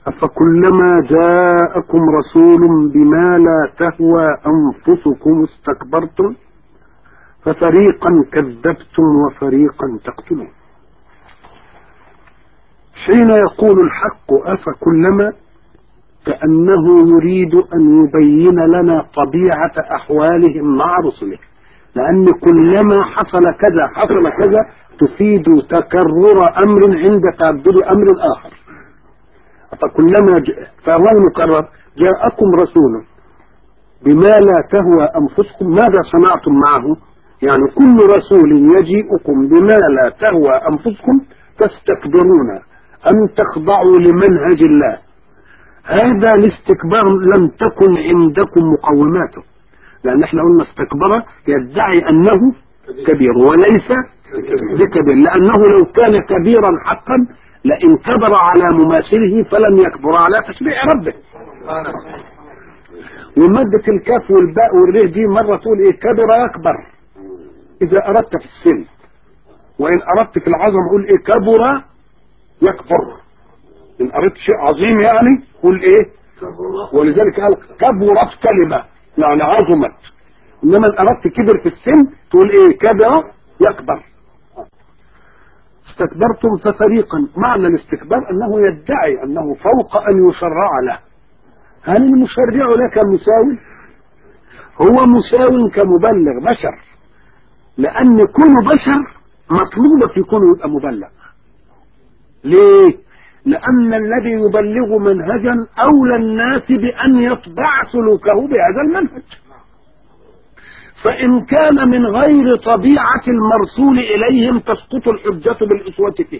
أفكلما جاءكم رسول بما لا تهوى أنفسكم استكبرتم ففريقا كذبتم وفريقا تقتلون حين يقول الحق أفكلما كأنه يريد أن يبين لنا طبيعة أحوالهم مع رسله لأن كلما حصل كذا حصل كذا تفيد تكرر أمر عند تعدد أمر آخر فكلما جاء فهو المكرر جاءكم رسول بما لا تهوى أنفسكم ماذا صنعتم معه يعني كل رسول يجيئكم بما لا تهوى أنفسكم تستكبرون أن تخضعوا لمنهج الله هذا الاستكبار لم تكن عندكم مقوماته لأن احنا قلنا استكبر يدعي أنه كبير وليس بكبير لأنه لو كان كبيرا حقا لئن كبر على مماثله فلم يكبر على تشريع ربه ومادة الكاف والباء والريه دي مرة تقول ايه كبر يكبر إذا أردت في السن وإن أردت في العظم قول ايه كبر يكبر إن أردت شيء عظيم يعني قول ايه ولذلك قال كبرت كلمة يعني عظمت إنما إن أردت كبر في السن تقول ايه كبر يكبر استكبرتم ففريقا معنى الاستكبار أنه يدعي أنه فوق أن يشرع له هل المشرع لك مساوي هو مساو كمبلغ بشر لأن كل بشر مطلوب في كونه يبقى مبلغ ليه لأن الذي يبلغ منهجا أولى الناس بأن يطبع سلوكه بهذا المنهج فإن كان من غير طبيعة المرسول إليهم تسقط الحجة بالأسوة فيه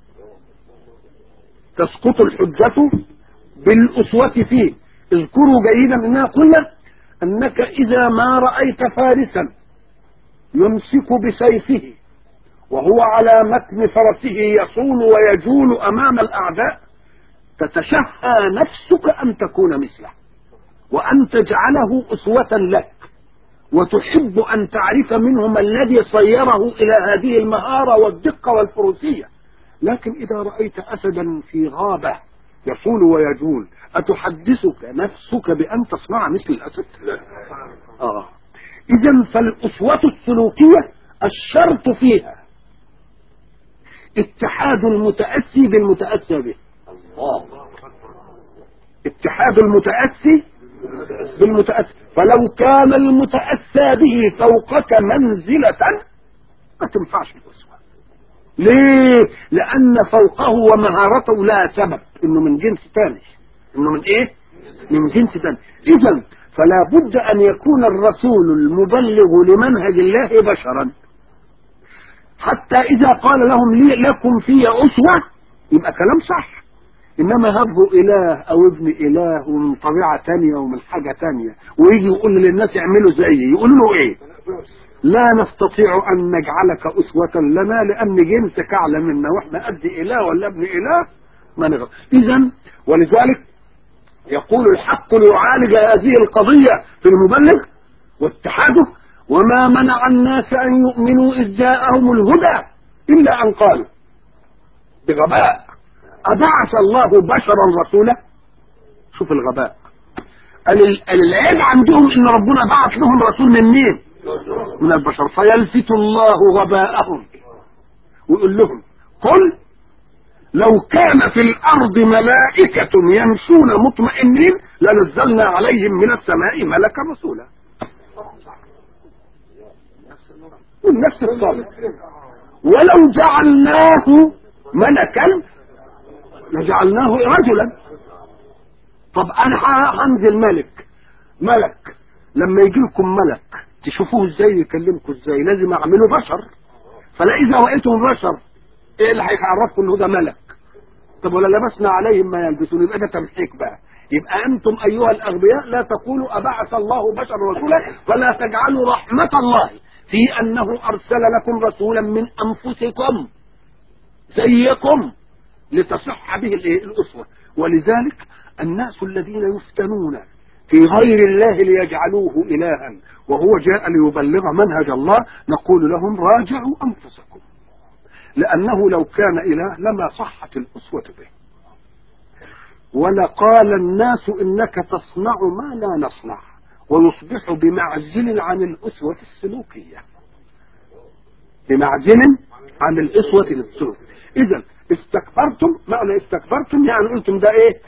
تسقط الحجة بالأسوة فيه اذكروا جيدا انها قلنا انك اذا ما رأيت فارسا يمسك بسيفه وهو على متن فرسه يصول ويجول امام الاعداء تتشهى نفسك ان تكون مثله وان تجعله اسوة لك وتحب ان تعرف منه ما الذي صيره الى هذه المهارة والدقة والفروسية لكن اذا رأيت اسدا في غابة يصول ويجول أتحدثك نفسك بأن تصنع مثل الأسد آه. إذا فالأسوة السلوكية الشرط فيها اتحاد المتأسي بالمتأسى به الله. اتحاد المتأسي بالمتأسي فلو كان المتأسى به فوقك منزلة ما تنفعش الأسوة ليه لأن فوقه ومهارته لا سبب انه من جنس ثاني انه من ايه من جنس ثاني اذا فلا بد ان يكون الرسول المبلغ لمنهج الله بشرا حتى اذا قال لهم لي لكم في اسوه يبقى كلام صح انما هبه اله او ابن اله ومن طبيعه تانية ومن حاجه تانية ويجي يقول للناس اعملوا زيي يقولوا له ايه لا نستطيع ان نجعلك اسوه لنا لان جنسك اعلى منا واحنا قد اله ولا ابن اله ما نغلط اذا ولذلك يقول الحق ليعالج هذه القضية في المبلغ واتحاده وما منع الناس أن يؤمنوا إذ جاءهم الهدى إلا أن قالوا بغباء أبعث الله بشرا رسولا شوف الغباء العيب عندهم إن ربنا بعث لهم رسول من مين من البشر فيلفت الله غباءهم ويقول لهم قل لو كان في الارض ملائكة يمشون مطمئنين لنزلنا عليهم من السماء ملكا رسولا نفس الطالب ولو جعلناه ملكا لجعلناه رجلا طب انا هنزل ملك ملك لما يجي لكم ملك تشوفوه ازاي يكلمكم ازاي لازم اعمله بشر فلا اذا رايتم بشر ايه اللي هيعرفكم ان هو ده ملك طب ولا لبسنا عليهم ما يلبسون يبقى ده تمحيك بقى يبقى انتم ايها الاغبياء لا تقولوا ابعث الله بشرا رسولا ولا تجعلوا رحمه الله في انه ارسل لكم رسولا من انفسكم زيكم لتصح به الاسوه ولذلك الناس الذين يفتنون في غير الله ليجعلوه الها وهو جاء ليبلغ منهج الله نقول لهم راجعوا انفسكم لأنه لو كان إله لما صحت الأسوة به ولقال الناس إنك تصنع ما لا نصنع ويصبح بمعزل عن الأسوة السلوكية بمعزل عن الأسوة السلوك إذا استكبرتم معنى استكبرتم يعني قلتم ده إيه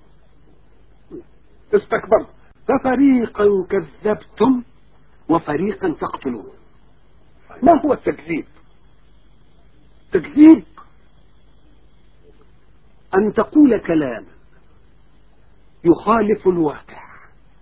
استكبرتم ففريقا كذبتم وفريقا تقتلون ما هو التكذيب تكذيب أن تقول كلام يخالف الواقع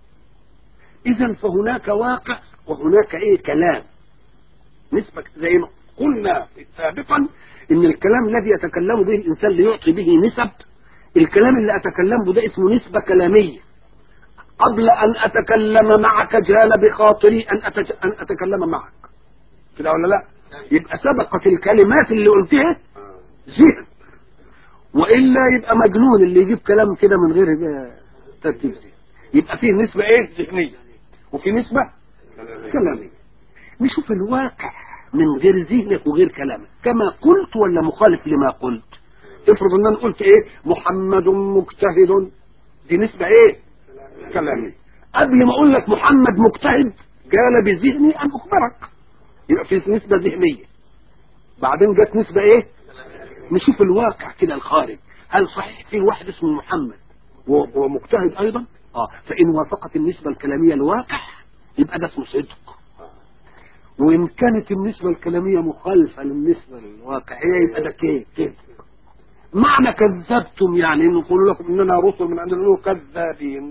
إذا فهناك واقع وهناك إيه كلام نسبة زي ما قلنا سابقا إن الكلام الذي يتكلم به الإنسان ليعطي به نسب الكلام اللي أتكلم به ده اسمه نسبة كلامية قبل أن أتكلم معك جال بخاطري أن, أتج... أن أتكلم معك كده ولا لا يبقى سبقت الكلمات اللي قلتها ذهن وإلا يبقى مجنون اللي يجيب كلام كده من غير ترتيب ذهن يبقى فيه نسبة ايه ذهنية وفي نسبة كلامية نشوف الواقع من غير ذهنك وغير كلامك كما قلت ولا مخالف لما قلت افرض ان انا قلت ايه محمد مجتهد دي نسبة ايه كلامية قبل ما اقول لك محمد مجتهد قال بذهني ان اخبرك يبقى في نسبة ذهنية بعدين جت نسبة ايه نشوف الواقع كده الخارج هل صحيح في واحد اسمه محمد وهو مجتهد ايضا اه فان وافقت النسبة الكلامية الواقع يبقى ده اسمه صدق وان كانت النسبة الكلامية مخالفة للنسبة الواقعية يبقى ده كيف كيف معنى كذبتم يعني ان نقول لكم اننا رسل من عند الله كذابين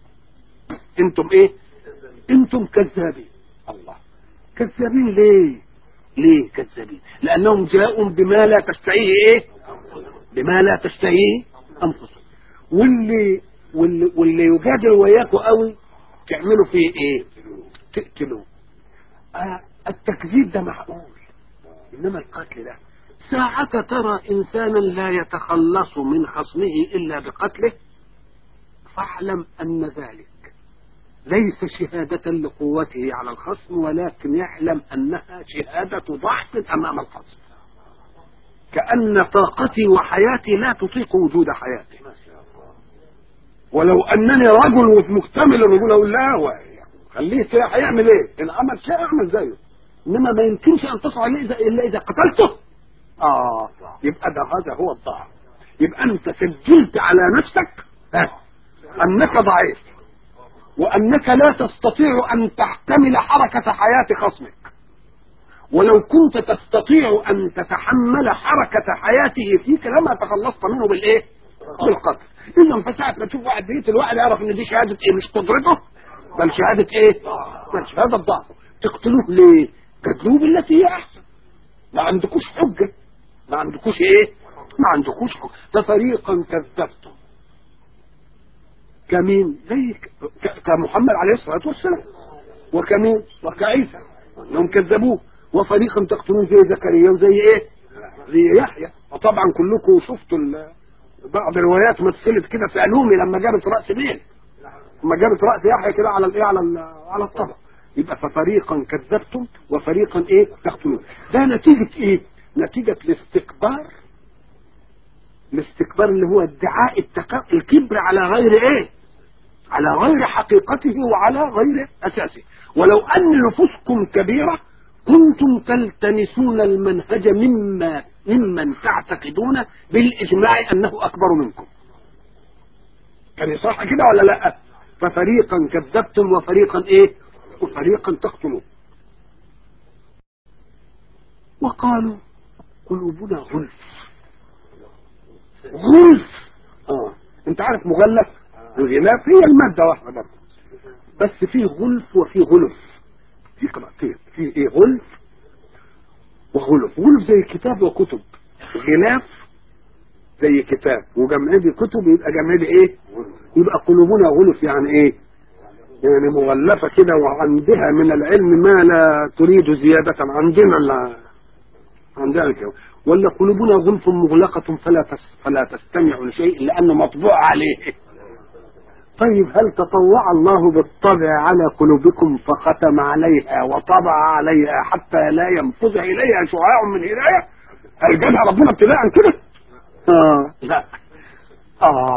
انتم ايه انتم كذابين الله كذابين ليه ليه كذابين لانهم جاءوا بما لا تشتهيه ايه بما لا تشتهيه انفسهم واللي واللي, واللي يجادل وياكوا قوي تعملوا فيه ايه تقتلوه آه التكذيب ده معقول انما القتل ده ساعة ترى انسانا لا يتخلص من خصمه الا بقتله فاعلم ان ذلك ليس شهادة لقوته على الخصم ولكن يعلم أنها شهادة ضعف أمام الخصم كأن طاقتي وحياتي لا تطيق وجود حياتي ولو أنني رجل ومكتمل الرجولة أقول لا هو خليه كده هيعمل إيه؟ إن عمل شيء أعمل زيه إنما ما يمكنش أن تصل عليه إلا إذا قتلته آه يبقى ده هذا هو الضعف يبقى أنت سجلت على نفسك أنك ضعيف وأنك لا تستطيع أن تحتمل حركة حياة خصمك ولو كنت تستطيع أن تتحمل حركة حياته فيك لما تخلصت منه بالإيه؟ بالقتل إذا فساعة ما تشوف واحد بيت الواحد يعرف إن دي شهادة إيه مش قدرته بل شهادة إيه؟ بل شهادة ضعف تقتلوه ليه؟ قتلوه بالتي هي أحسن ما عندكوش حجة ما عندكوش إيه؟ ما عندكوش حجة ففريقا كذبتم كمين زي كمحمد عليه الصلاة والسلام وكمين وكعيسى انهم كذبوه وفريقا تقتلون زي زكريا وزي ايه زي يحيى وطبعا كلكم شفتوا بعض الروايات مثلت كده سالوني لما جابت راس مين لما جابت راس يحيى كده على الايه على على الطبق يبقى ففريقا كذبتم وفريقا ايه تقتلون ده نتيجه ايه نتيجه الاستكبار الاستكبار اللي هو ادعاء التق... الكبر على غير ايه على غير حقيقته وعلى غير اساسه ولو ان نفوسكم كبيره كنتم تلتمسون المنهج مما ممن تعتقدون بالاجماع انه اكبر منكم كان صح كده ولا لا ففريقا كذبتم وفريقا ايه وفريقا تقتلون وقالوا قلوبنا غلف غلف اه انت عارف مغلف الغلاف هي المادة واحدة برضه بس فيه غلف وفيه غلف في قراءتين فيه ايه غلف وغلف غلف زي كتاب وكتب غلاف زي كتاب وجمع دي كتب يبقى جمع دي ايه يبقى قلوبنا غلف يعني ايه يعني مغلفة كده وعندها من العلم ما لا تريد زيادة عندنا لا عندنا كده ولا قلوبنا غلف مغلقة فلا تس فلا تستمع لشيء لأنه مطبوع عليه طيب هل تطوع الله بالطبع على قلوبكم فختم عليها وطبع عليها حتى لا ينفذ إليها شعاع من هداية هل جابها ربنا ابتداء كده؟ آه لا آه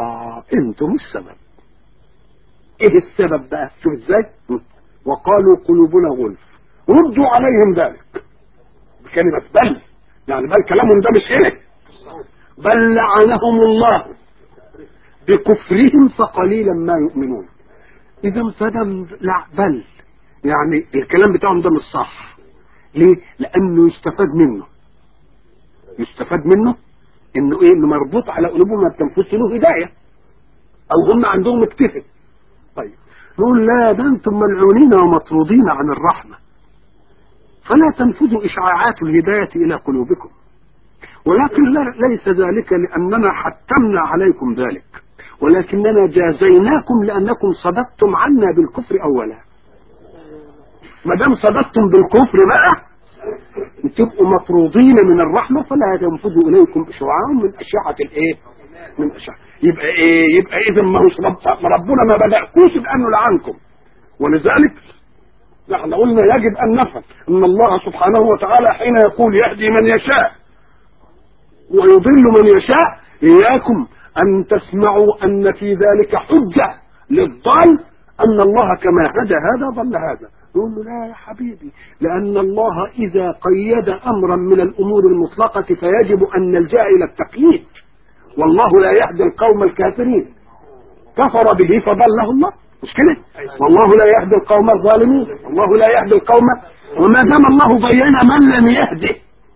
انتم السبب ايه السبب بقى شوف ازاي وقالوا قلوبنا غلف ردوا عليهم ذلك بكلمة بل يعني بل كلامهم ده مش ايه بل لعنهم الله بكفرهم فقليلا ما يؤمنون اذا فدم لا بل يعني الكلام بتاعهم ده مش صح ليه لانه يستفاد منه يستفاد منه انه ايه انه مربوط على قلوبهم ما بتنفذش له هدايه او هم عندهم اكتفل طيب نقول لا ده انتم ملعونين ومطرودين عن الرحمه فلا تنفذوا اشعاعات الهدايه الى قلوبكم ولكن لا ليس ذلك لاننا حتمنا عليكم ذلك ولكننا جازيناكم لانكم صددتم عنا بالكفر اولا ما دام صددتم بالكفر بقى تبقوا مطرودين من الرحمه فلا ينفذوا اليكم اشعاع من اشعه الايه؟ من اشعه يبقى ايه؟ يبقى اذا ما هوش رب ربنا ما بدأكوش بانه لعنكم ولذلك نحن قلنا يجب ان نفهم ان الله سبحانه وتعالى حين يقول يهدي من يشاء ويضل من يشاء اياكم ان تسمعوا ان في ذلك حجه للضال ان الله كما هدى هذا ضل هذا يقول له لا يا حبيبي لأن الله إذا قيد أمرا من الأمور المطلقة فيجب أن نلجأ إلى التقييد والله لا يهدي القوم الكافرين كفر به فضله الله مش كده والله لا يهدي القوم الظالمين والله لا يهدي القوم وما دام الله بين من لم يهده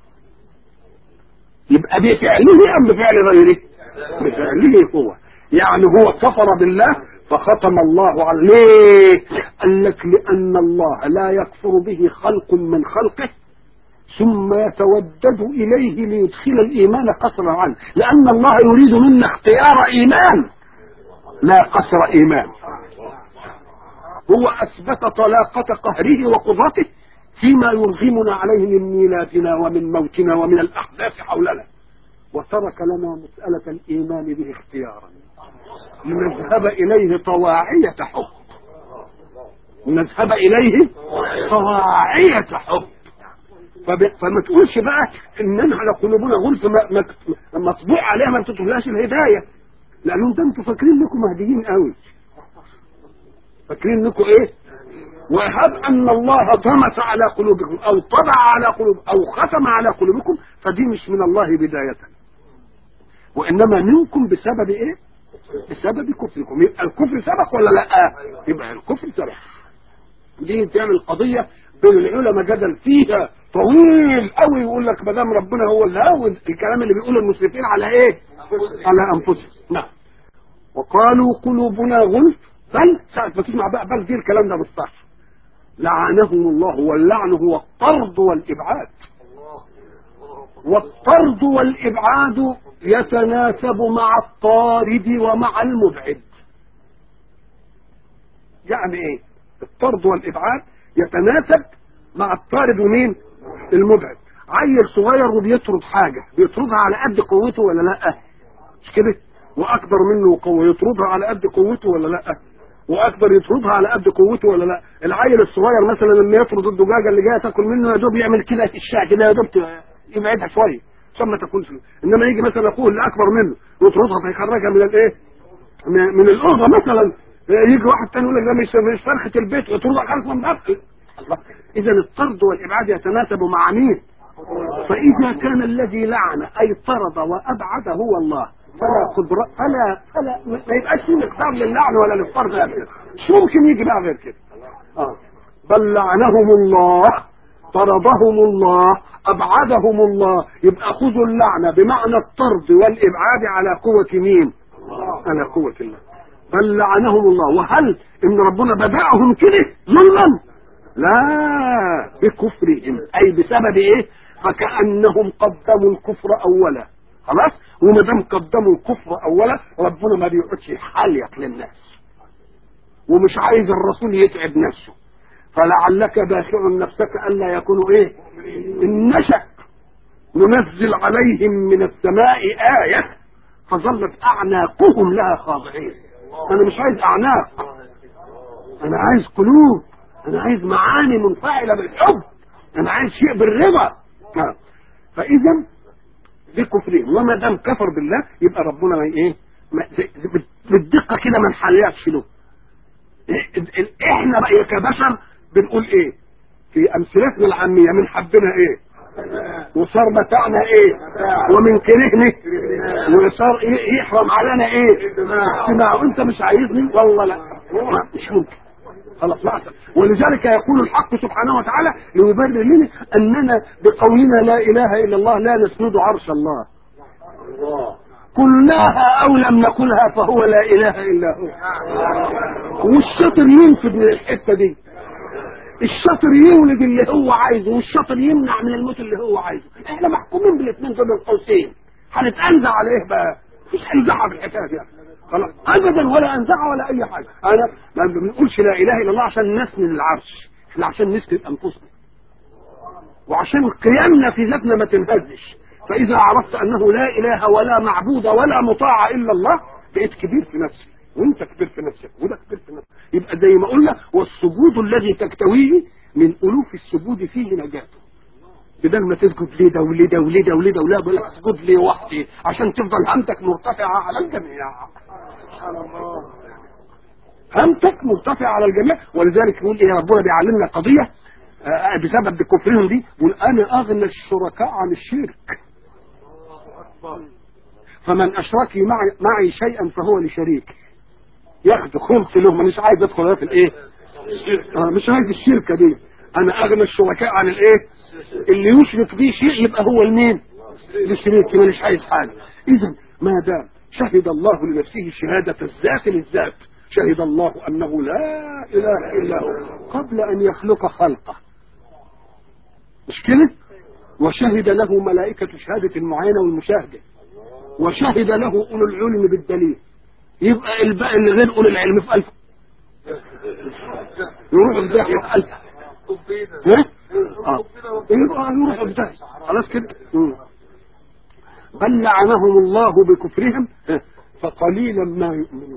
يبقى بفعله أم بفعل غيره بفعله هو يعني هو كفر بالله فختم الله على ليه قال لك لأن الله لا يكفر به خلق من خلقه ثم يتودد إليه ليدخل الإيمان قصرا عنه لأن الله يريد منا اختيار إيمان لا قصر إيمان هو أثبت طلاقة قهره وقدرته فيما يرغمنا عليه من ميلادنا ومن موتنا ومن الأحداث حولنا وترك لنا مسألة الإيمان به اختيارا لنذهب إليه طواعية حب نذهب إليه طواعية حب فب... فما تقولش بقى إننا على قلوبنا غلف ما... ما... مطبوع عليها ما تطلعش الهداية لأنه انت انتوا فاكرين انكم مهديين قوي فاكرين انكم ايه وهب ان الله طمس على قلوبكم او طبع على قلوب او ختم على قلوبكم فدي مش من الله بداية وانما منكم بسبب ايه بسبب كفركم يبقى الكفر سبق ولا لا يبقى الكفر سبق دي تعمل قضية بين العلماء جدل فيها طويل قوي يقول لك ما دام ربنا هو اللي هون الكلام اللي بيقوله المسرفين على ايه على انفسهم نعم وقالوا قلوبنا غلف بل ساعة ما تسمع بقى بل دي الكلام ده مش صح لعنهم الله واللعن هو الطرد والابعاد والطرد والابعاد يتناسب مع الطارد ومع المبعد يعني ايه الطرد والابعاد يتناسب مع الطارد ومين المبعد عيل صغير وبيطرد حاجة بيطردها على قد قوته ولا لا مش كده واكبر منه قوة يطردها على قد قوته ولا لا واكبر يطردها على قد قوته ولا لا العيل الصغير مثلا لما يطرد الدجاجة اللي جايه تاكل منه يا دوب يعمل كده في الشاع كده يا دوب يبعدها شويه عشان ما تاكلش انما يجي مثلا اخوه اللي اكبر منه يطردها فيخرجها من الايه من الاوضه مثلا يجي واحد تاني يقول لك ده مش مش فرخه البيت يطردها خلف من الله اذا الطرد والابعاد يتناسب مع مين فاذا كان الذي لعن اي طرد وابعد هو الله فلا قدرة فلا فلا ما يبقاش في مقدار للعن ولا للطرد ابدا شو ممكن يجي بقى غير كده اه بل لعنهم الله طردهم الله ابعدهم الله يبقى خذوا اللعنه بمعنى الطرد والابعاد على قوه مين على قوه الله بل لعنهم الله وهل ان ربنا بداهم كده ظلما لا بكفرهم اي بسبب ايه فكانهم قدموا الكفر اولا خلاص وما دام قدموا الكفر اولا ربنا ما بيقعدش يحلق للناس ومش عايز الرسول يتعب نفسه فلعلك باخع نفسك الا يكونوا ايه ان نشا ننزل عليهم من السماء آية فظلت أعناقهم لها خاضعين أنا مش عايز أعناق أنا عايز قلوب أنا عايز معاني منفعلة بالحب أنا عايز شيء بالرضا فإذا بكفرهم وما دام كفر بالله يبقى ربنا ما ايه ما بالدقه كده ما نحليكش له احنا بقى كبشر بنقول ايه في امثلتنا العاميه من حبنا ايه وصار متاعنا ايه ومن كرهنا وصار ايه يحرم علينا ايه سمع انت مش عايزني والله لا مش ممكن خلاص لا ولذلك يقول الحق سبحانه وتعالى ليبرر لنا اننا بقولنا لا اله الا الله لا نسند عرش الله قلناها او لم نقلها فهو لا اله الا هو والشاطر ينفذ من الحته دي الشاطر يولد اللي هو عايزه والشاطر يمنع من الموت اللي هو عايزه احنا محكومين بالاثنين دول القوسين هنتنزع على ايه بقى مفيش انزعه في الحكايه دي خلاص ابدا ولا انزعه ولا اي حاجه انا ما بنقولش لا اله الا الله عشان نسند العرش احنا عشان نسند انفسنا وعشان قيامنا في ذاتنا ما تنهزش فاذا عرفت انه لا اله ولا معبود ولا مطاع الا الله بقيت كبير في نفسك وانت كبير في نفسك وده كبير في نفسك يبقى زي ما قلنا والسجود الذي تكتويه من الوف السجود فيه نجاته بدل ما تسجد لده ولده ولده ولده ولا بقول لك اسجد لي وحدي عشان تفضل همتك مرتفعه على الجميع همتك مرتفعه على الجميع ولذلك يقول ايه ربنا بيعلمنا قضيه آه بسبب كفرهم دي يقول انا اغنى الشركاء عن الشرك فمن اشرك معي, معي شيئا فهو لشريك ياخد خمس له مش عايز ادخل في الايه آه مش عايز الشركه دي انا اغنى الشركاء عن الايه اللي يشرك بيه شيء يبقى هو المين لشريك مش عايز حاجه اذا ما دام شهد الله لنفسه شهاده الذات للذات شهد الله انه لا اله الا هو قبل ان يخلق خلقه مش كده وشهد له ملائكه شهاده المعاينه والمشاهده وشهد له اولو العلم بالدليل يبقى الباقي اللي غير اولو العلم في الف يروح في داهيه في الف ها؟ اه يبقى يروح في داهيه خلاص كده بل لعنهم الله بكفرهم فقليلا ما يؤمنون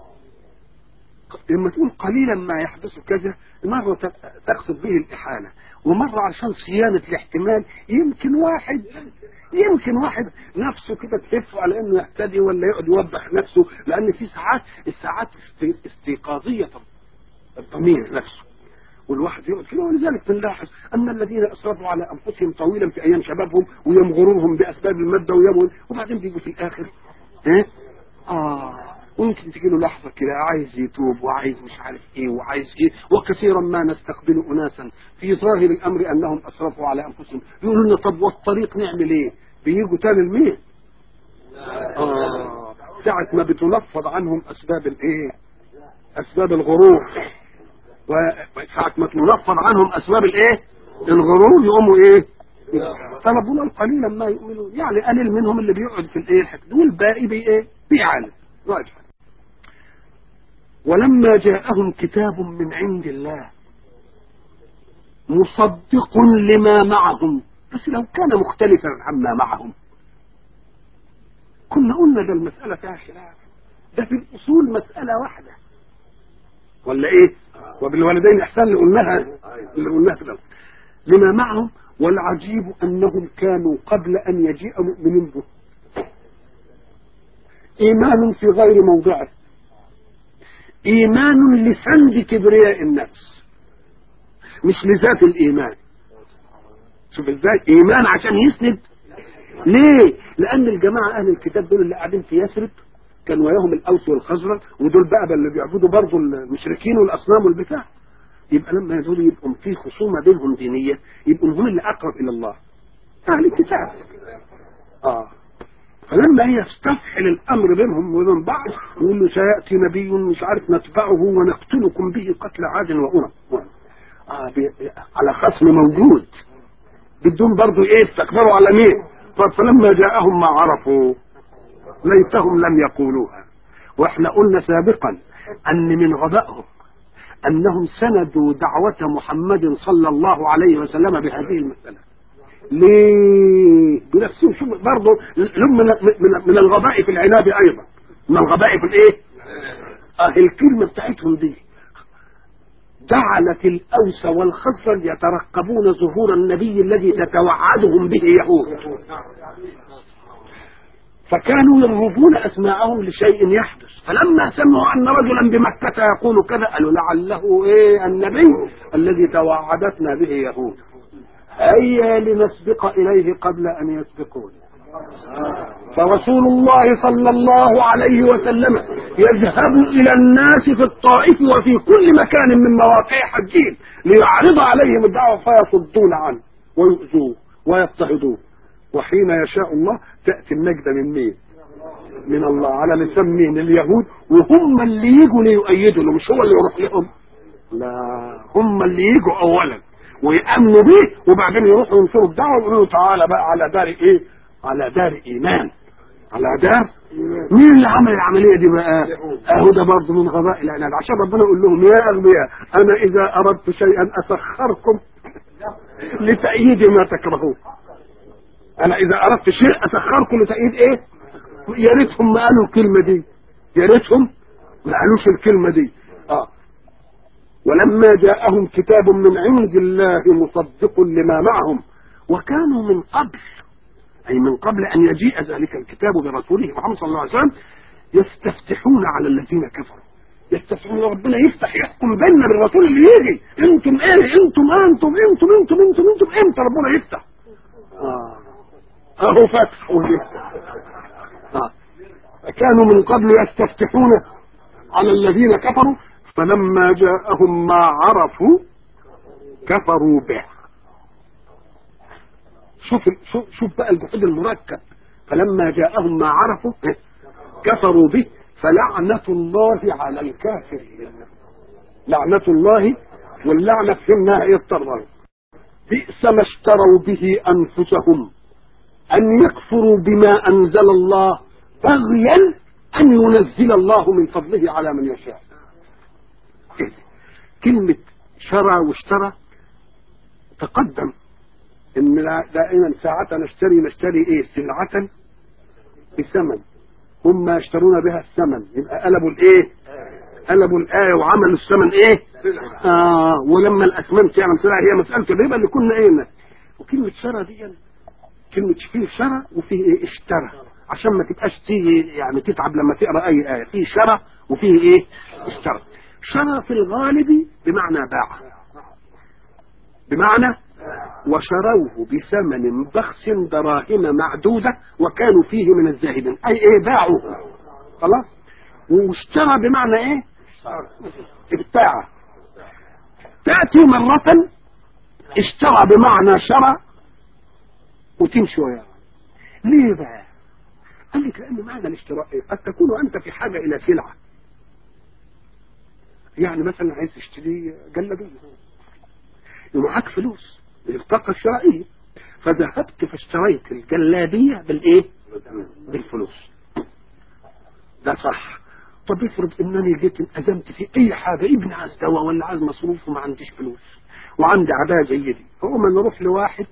لما تقول قليلا ما يحدث كذا مرة تقصد به الإحالة ومرة عشان صيانة الاحتمال يمكن واحد يمكن واحد نفسه كده تلف على انه يهتدي ولا يقعد يوبخ نفسه لان في ساعات الساعات استيقاظية الضمير نفسه والواحد يقعد كده ولذلك بنلاحظ ان الذين اسرفوا على انفسهم طويلا في ايام شبابهم ويمغرونهم باسباب الماده ويمون وبعدين بيجوا في الاخر ها اه ويمكن تجي له لحظه كده عايز يتوب وعايز مش عارف ايه وعايز ايه وكثيرا ما نستقبل اناسا في ظاهر الامر انهم اسرفوا على انفسهم يقولوا لنا طب والطريق نعمل ايه؟ بيجوا تاني لمين؟ اه ساعة ما بتنفض عنهم اسباب الايه؟ اسباب الغرور وساعة ما تنفض عنهم اسباب الايه؟ الغرور يقوموا ايه؟ فربنا قليلا ما يؤمنون يعني قليل منهم اللي بيقعد في الايه الحته والباقي بي ايه؟ بيعاني راجع ولما جاءهم كتاب من عند الله مصدق لما معهم بس لو كان مختلفا عما معهم كنا قلنا ده المسألة فيها خلاف ده في الأصول مسألة واحدة ولا إيه وبالوالدين إحسان اللي قلناها اللي قلناها في الأول لما معهم والعجيب أنهم كانوا قبل أن يجيء مؤمنين به إيمان في غير موضعه إيمان لسند كبرياء النفس مش لذات الإيمان شوف ازاي إيمان عشان يسند ليه؟ لأن الجماعة أهل الكتاب دول اللي قاعدين في يثرب كان وياهم الأوس والخزرج ودول بقى اللي بيعبدوا برضه المشركين والأصنام والبتاع يبقى لما دول يبقوا في خصومة بينهم دينية يبقوا هم اللي أقرب إلى الله أهل الكتاب آه فلما يستفحل الامر بينهم وبين بعض يقول له سياتي نبي مش عارف نتبعه ونقتلكم به قتل عاد وامم آه على خصم موجود بدون برضه ايه استكبروا على مين فلما جاءهم ما عرفوا ليتهم لم يقولوها واحنا قلنا سابقا ان من غبائهم انهم سندوا دعوة محمد صلى الله عليه وسلم بهذه المسألة ليه بنفسهم شو برضه لهم من, من, من الغباء في العناد ايضا من الغباء في الايه اه الكلمه بتاعتهم دي جعلت الاوس والخزرج يترقبون ظهور النبي الذي تتوعدهم به يهود فكانوا يرغبون اسماءهم لشيء يحدث فلما سمعوا ان رجلا بمكه يقول كذا قالوا لعله ايه النبي الذي توعدتنا به يهود هيا لنسبق اليه قبل ان يسبقون فرسول الله صلى الله عليه وسلم يذهب الى الناس في الطائف وفي كل مكان من مواقع حجهم ليعرض عليهم الدعوه فيصدون عنه ويؤذوه ويضطهدوه وحين يشاء الله تاتي النجده من مين؟ من الله على لسان مين؟ اليهود وهم اللي يجوا ليؤيدوا له مش هو اللي يروح لهم لا هم اللي يجوا اولا ويامنوا به وبعدين يروحوا ينصروا الدعوه ويقولوا له تعالى بقى على دار ايه؟ على دار ايمان على دار مين اللي عمل العمليه دي بقى؟ اهو ده برضه من غباء العناد عشان ربنا يقول لهم يا اغبياء انا اذا اردت شيئا اسخركم لتأييد ما تكرهون انا اذا اردت شيء اسخركم لتأييد ايه يا ريتهم ما قالوا الكلمه دي يا ريتهم ما قالوش الكلمه دي اه ولما جاءهم كتاب من عند الله مصدق لما معهم وكانوا من قبل أي من قبل أن يجيء ذلك الكتاب برسوله محمد صلى الله عليه وسلم يستفتحون على الذين كفروا يستفتحون ربنا يفتح يحكم بيننا بالرسول اللي يجي انتم ايه انتم انتم انتم انتم انتم انتم امتى ربنا يفتح آه. اهو فتح ويفتح آه. كانوا من قبل يستفتحون على الذين كفروا فلما جاءهم ما عرفوا كفروا به شوف شوف شوف بقى الجحود المركب فلما جاءهم ما عرفوا كفروا به فلعنة الله على الكافرين لعنة الله واللعنة فهمناها ايه الطرف بئس ما اشتروا به انفسهم ان يكفروا بما انزل الله بغيا ان ينزل الله من فضله على من يشاء كلمة شرى واشترى تقدم ان دائما ساعة نشتري نشتري ايه سلعة بثمن هم يشترون بها الثمن يبقى قلبوا الايه قلبوا الآية وعملوا الثمن ايه آه ولما الأثمان تعمل سلعة هي مسألة الربا اللي كنا قايلنا وكلمة شرى دي كلمة فيه شرى وفيه ايه اشترى عشان ما تبقاش تيجي يعني تتعب لما تقرا اي آية فيه شرى وفيه ايه اشترى شرى في الغالب بمعنى باع بمعنى وشروه بثمن بخس دراهم معدودة وكانوا فيه من الزاهدين أي إيه باعوا خلاص واشترى بمعنى إيه ابتاع تأتي مرة اشترى بمعنى شرى وتمشي وياه ليه بقى قال لك لأن معنى الاشتراء إيه؟ قد تكون أنت في حاجة إلى سلعة يعني مثلا عايز تشتري جلابيه ومعاك فلوس الطاقة الشرائية فذهبت فاشتريت الجلابية بالايه بالفلوس ده صح طب افرض انني جيت ازمت في اي حاجة ابن عايز دواء ولا عايز مصروف وما عنديش فلوس وعندي عباية زي دي هو ما نروح لواحد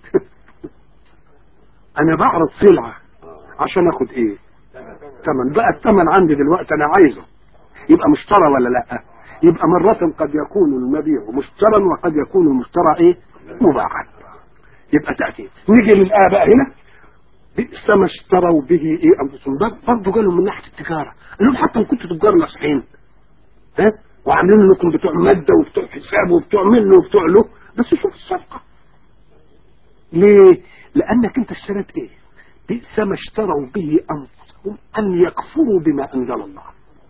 انا بعرض سلعة عشان اخد ايه تمن بقى التمن عندي دلوقتي انا عايزه يبقى مشترى ولا لا يبقى مرة قد يكون المبيع مشترى وقد يكون المشترى ايه مباحا يبقى تأتي نيجي للآية بقى هنا بئس ما اشتروا به ايه انفسهم ده برضه قالوا من ناحيه التجاره قال لهم حتى ان كنتوا تجار ناصحين ها وعاملين لكم بتوع ماده وبتوع حساب وبتوع منه وبتوع له بس شوف الصفقه ليه؟ لانك انت اشتريت ايه؟ بئس ما اشتروا به انفسهم ان يكفروا بما انزل الله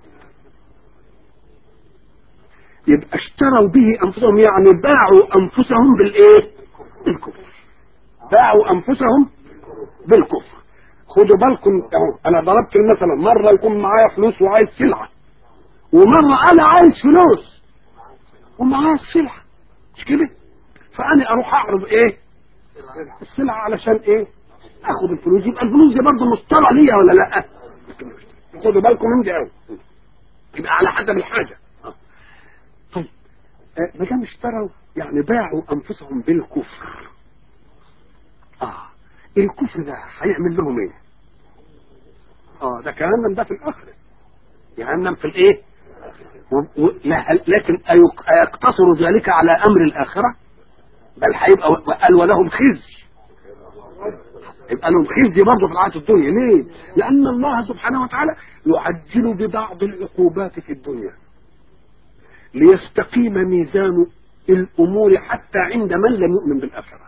يبقى اشتروا به انفسهم يعني باعوا انفسهم بالايه بالكفر باعوا انفسهم بالكفر خدوا بالكم اهو انا ضربت المثل مره يكون معايا فلوس وعايز سلعه ومره انا عايز فلوس ومعايا السلعه مش كده فانا اروح اعرض ايه السلعه علشان ايه اخد الفلوس يبقى الفلوس دي برضه مشترى ليا ولا لا خدوا بالكم من دي قوي يبقى على حسب الحاجه طيب ما دام اشتروا يعني باعوا انفسهم بالكفر اه الكفر ده هيعمل لهم ايه اه ده جهنم ده في الاخره جهنم في الايه و... و... لا لكن أيق... أيقتصر ذلك على امر الاخره بل هيبقى قال ولهم خزي يبقى لهم خزي برضه في الحياه الدنيا ليه؟ لان الله سبحانه وتعالى يعجل ببعض العقوبات في الدنيا ليستقيم ميزان الامور حتى عند من لم يؤمن بالاخره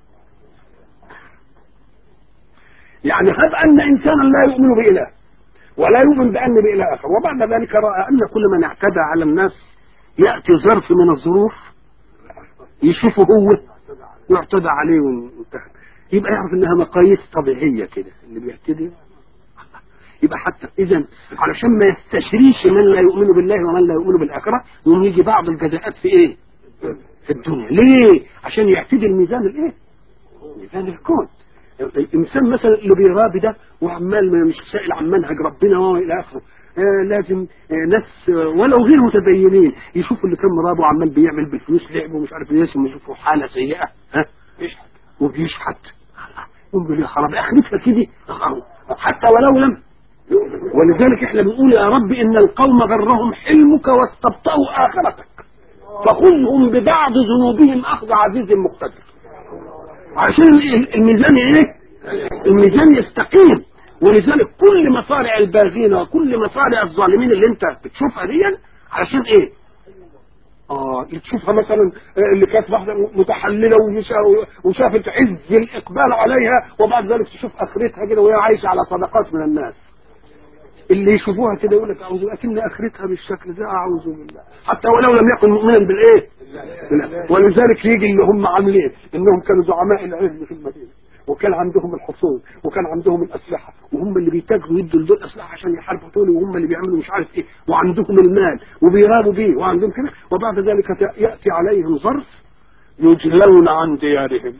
يعني هب ان انسانا لا يؤمن باله ولا يؤمن بان باله اخر وبعد ذلك راى ان كل من اعتدى على الناس ياتي ظرف من الظروف يشوفه هو يعتدى عليه وانتهى يبقى يعرف انها مقاييس طبيعيه كده اللي بيعتدي يبقى حتى اذا علشان ما يستشريش من لا يؤمن بالله ومن لا يؤمن بالاخره يقوم يجي بعض الجزاءات في ايه؟ في الدنيا ليه؟ عشان يعتدي الميزان الايه؟ ميزان الكون الانسان مثلا اللي بيرابي ده وعمال مش سائل عن منهج ربنا والى اخره آه لازم آه ناس آه ولو غير متدينين يشوفوا اللي كان مرابه وعمال بيعمل بالفلوس لعب ومش عارف ايه يشوفوا حاله سيئه ها وبيشحت يقول يا خراب اخرتها كده حتى ولو لم ولذلك احنا بنقول يا رب ان القوم غرهم حلمك واستبطأوا اخرتك فخذهم ببعض ذنوبهم اخذ عزيز مقتدر عشان الميزان ايه الميزان يستقيم ولذلك كل مصارع الباغين وكل مصارع الظالمين اللي انت بتشوفها دي علشان ايه اه تشوفها مثلا اللي كانت واحده متحلله وشافت عز الاقبال عليها وبعد ذلك تشوف اخرتها كده وهي عايشه على صدقات من الناس اللي يشوفوها كده يقول لك اعوذ اكن اخرتها بالشكل ده اعوذ بالله حتى ولو لم يكن مؤمنا بالايه بالله. ولذلك يجي اللي هم عاملين انهم كانوا زعماء العلم في المدينه وكان عندهم الحصول وكان عندهم الاسلحه وهم اللي بيتاجروا يدوا لدول اسلحه عشان يحاربوا دول وهم اللي بيعملوا مش عارف ايه وعندهم المال وبيرابوا بيه وعندهم كده وبعد ذلك ياتي عليهم ظرف يجلون عن ديارهم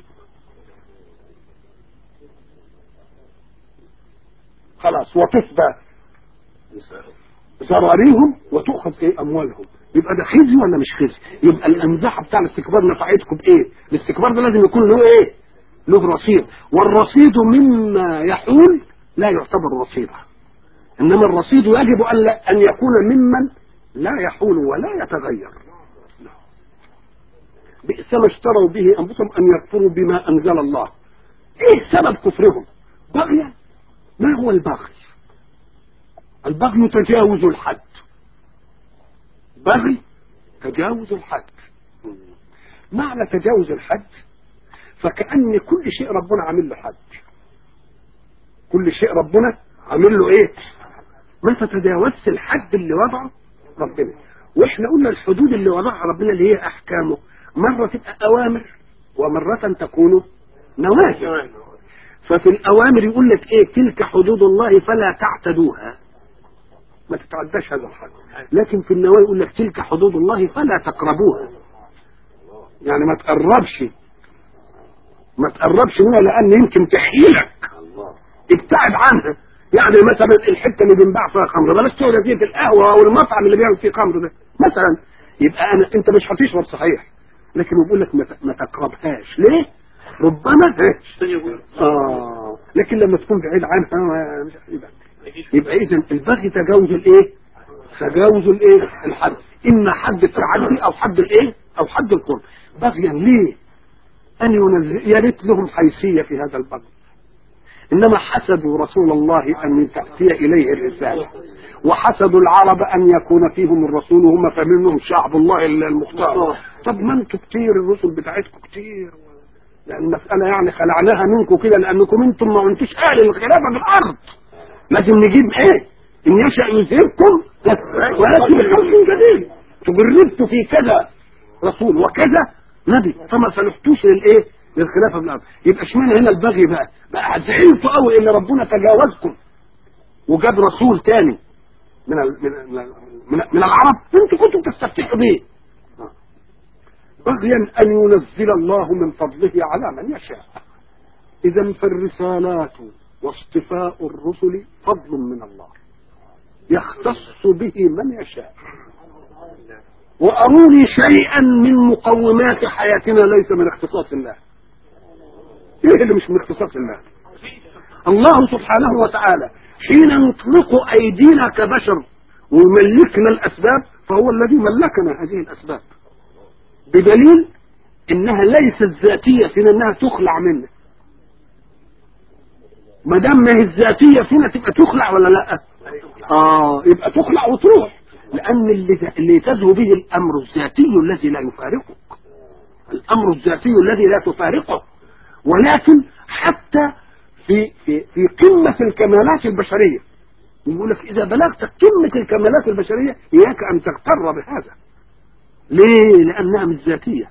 خلاص وتفدى زراريهم وتؤخذ ايه اموالهم يبقى ده خزي ولا مش خزي يبقى الانزاحه بتاع الاستكبار نفعتكم بايه الاستكبار ده لازم يكون له ايه له رصيد والرصيد مما يحول لا يعتبر رصيدا انما الرصيد يجب ان, لا أن يكون ممن لا يحول ولا يتغير بئس ما اشتروا به انفسهم ان يكفروا بما انزل الله ايه سبب كفرهم بغيا ما هو البغي البغي تجاوز الحد بغي تجاوز الحد معنى تجاوز الحد فكأن كل شيء ربنا عامل له حد كل شيء ربنا عامل له ايه ما تتجاوزش الحد اللي وضعه ربنا واحنا قلنا الحدود اللي وضعها ربنا اللي هي احكامه مرة تبقى اوامر ومرة تكون نواهي ففي الاوامر يقول لك ايه تلك حدود الله فلا تعتدوها ما تتعداش هذا الحد لكن في النواهي يقول لك تلك حدود الله فلا تقربوها يعني ما تقربش ما تقربش منها لان يمكن تحيلك ابتعد عنها يعني مثلا الحته اللي بينباع فيها خمر بلاش تقعد في القهوه او المطعم اللي بيعمل فيه خمر ده مثلا يبقى انا انت مش هتشرب صحيح لكن بيقول لك ما تقربهاش ليه؟ ربما اه لكن لما تكون بعيد عنها مش يبقى يبقى اذا البغي تجاوز الايه؟ تجاوز الايه؟ الحد اما حد التعدي او حد الايه؟ او حد القرب بغيا ليه؟ ان ينزل يا ريت لهم حيثيه في هذا البغي انما حسدوا رسول الله ان تاتي اليه الرساله وحسدوا العرب ان يكون فيهم الرسول وهم فمنهم شعب الله المختار طب ما انتوا كتير الرسل بتاعتكم كتير لان المساله يعني خلعناها منكم كده لانكم انتم ما انتوش اهل الخلافه في الارض لازم نجيب ايه ان يشا يذهبكم ولكن بخلق جديد تجربت في كذا رسول وكذا نبي فما صلحتوش للايه للخلافه في الارض يبقى اشمعنى هنا البغي بقى بقى زعلتوا قوي ان ربنا تجاوزكم وجاب رسول تاني من ال من ال من, من العرب انتوا كنتوا بتستفتحوا بيه بغيا ان ينزل الله من فضله على من يشاء اذا فالرسالات واصطفاء الرسل فضل من الله يختص به من يشاء واروني شيئا من مقومات حياتنا ليس من اختصاص الله ايه اللي مش من اختصاص الله الله سبحانه وتعالى حين نطلق ايدينا كبشر ويملكنا الاسباب فهو الذي ملكنا هذه الاسباب بدليل انها ليست ذاتيه في انها تخلع منا ما دام ما هي الذاتيه فينا تبقى تخلع ولا لا اه يبقى تخلع وتروح لان اللي اللي تزهو به الامر الذاتي الذي لا يفارقك الامر الذاتي الذي لا تفارقه ولكن حتى في في في قمه الكمالات البشريه يقول لك اذا بلغت قمه الكمالات البشريه اياك ان تغتر بهذا ليه لانها مش ذاتيه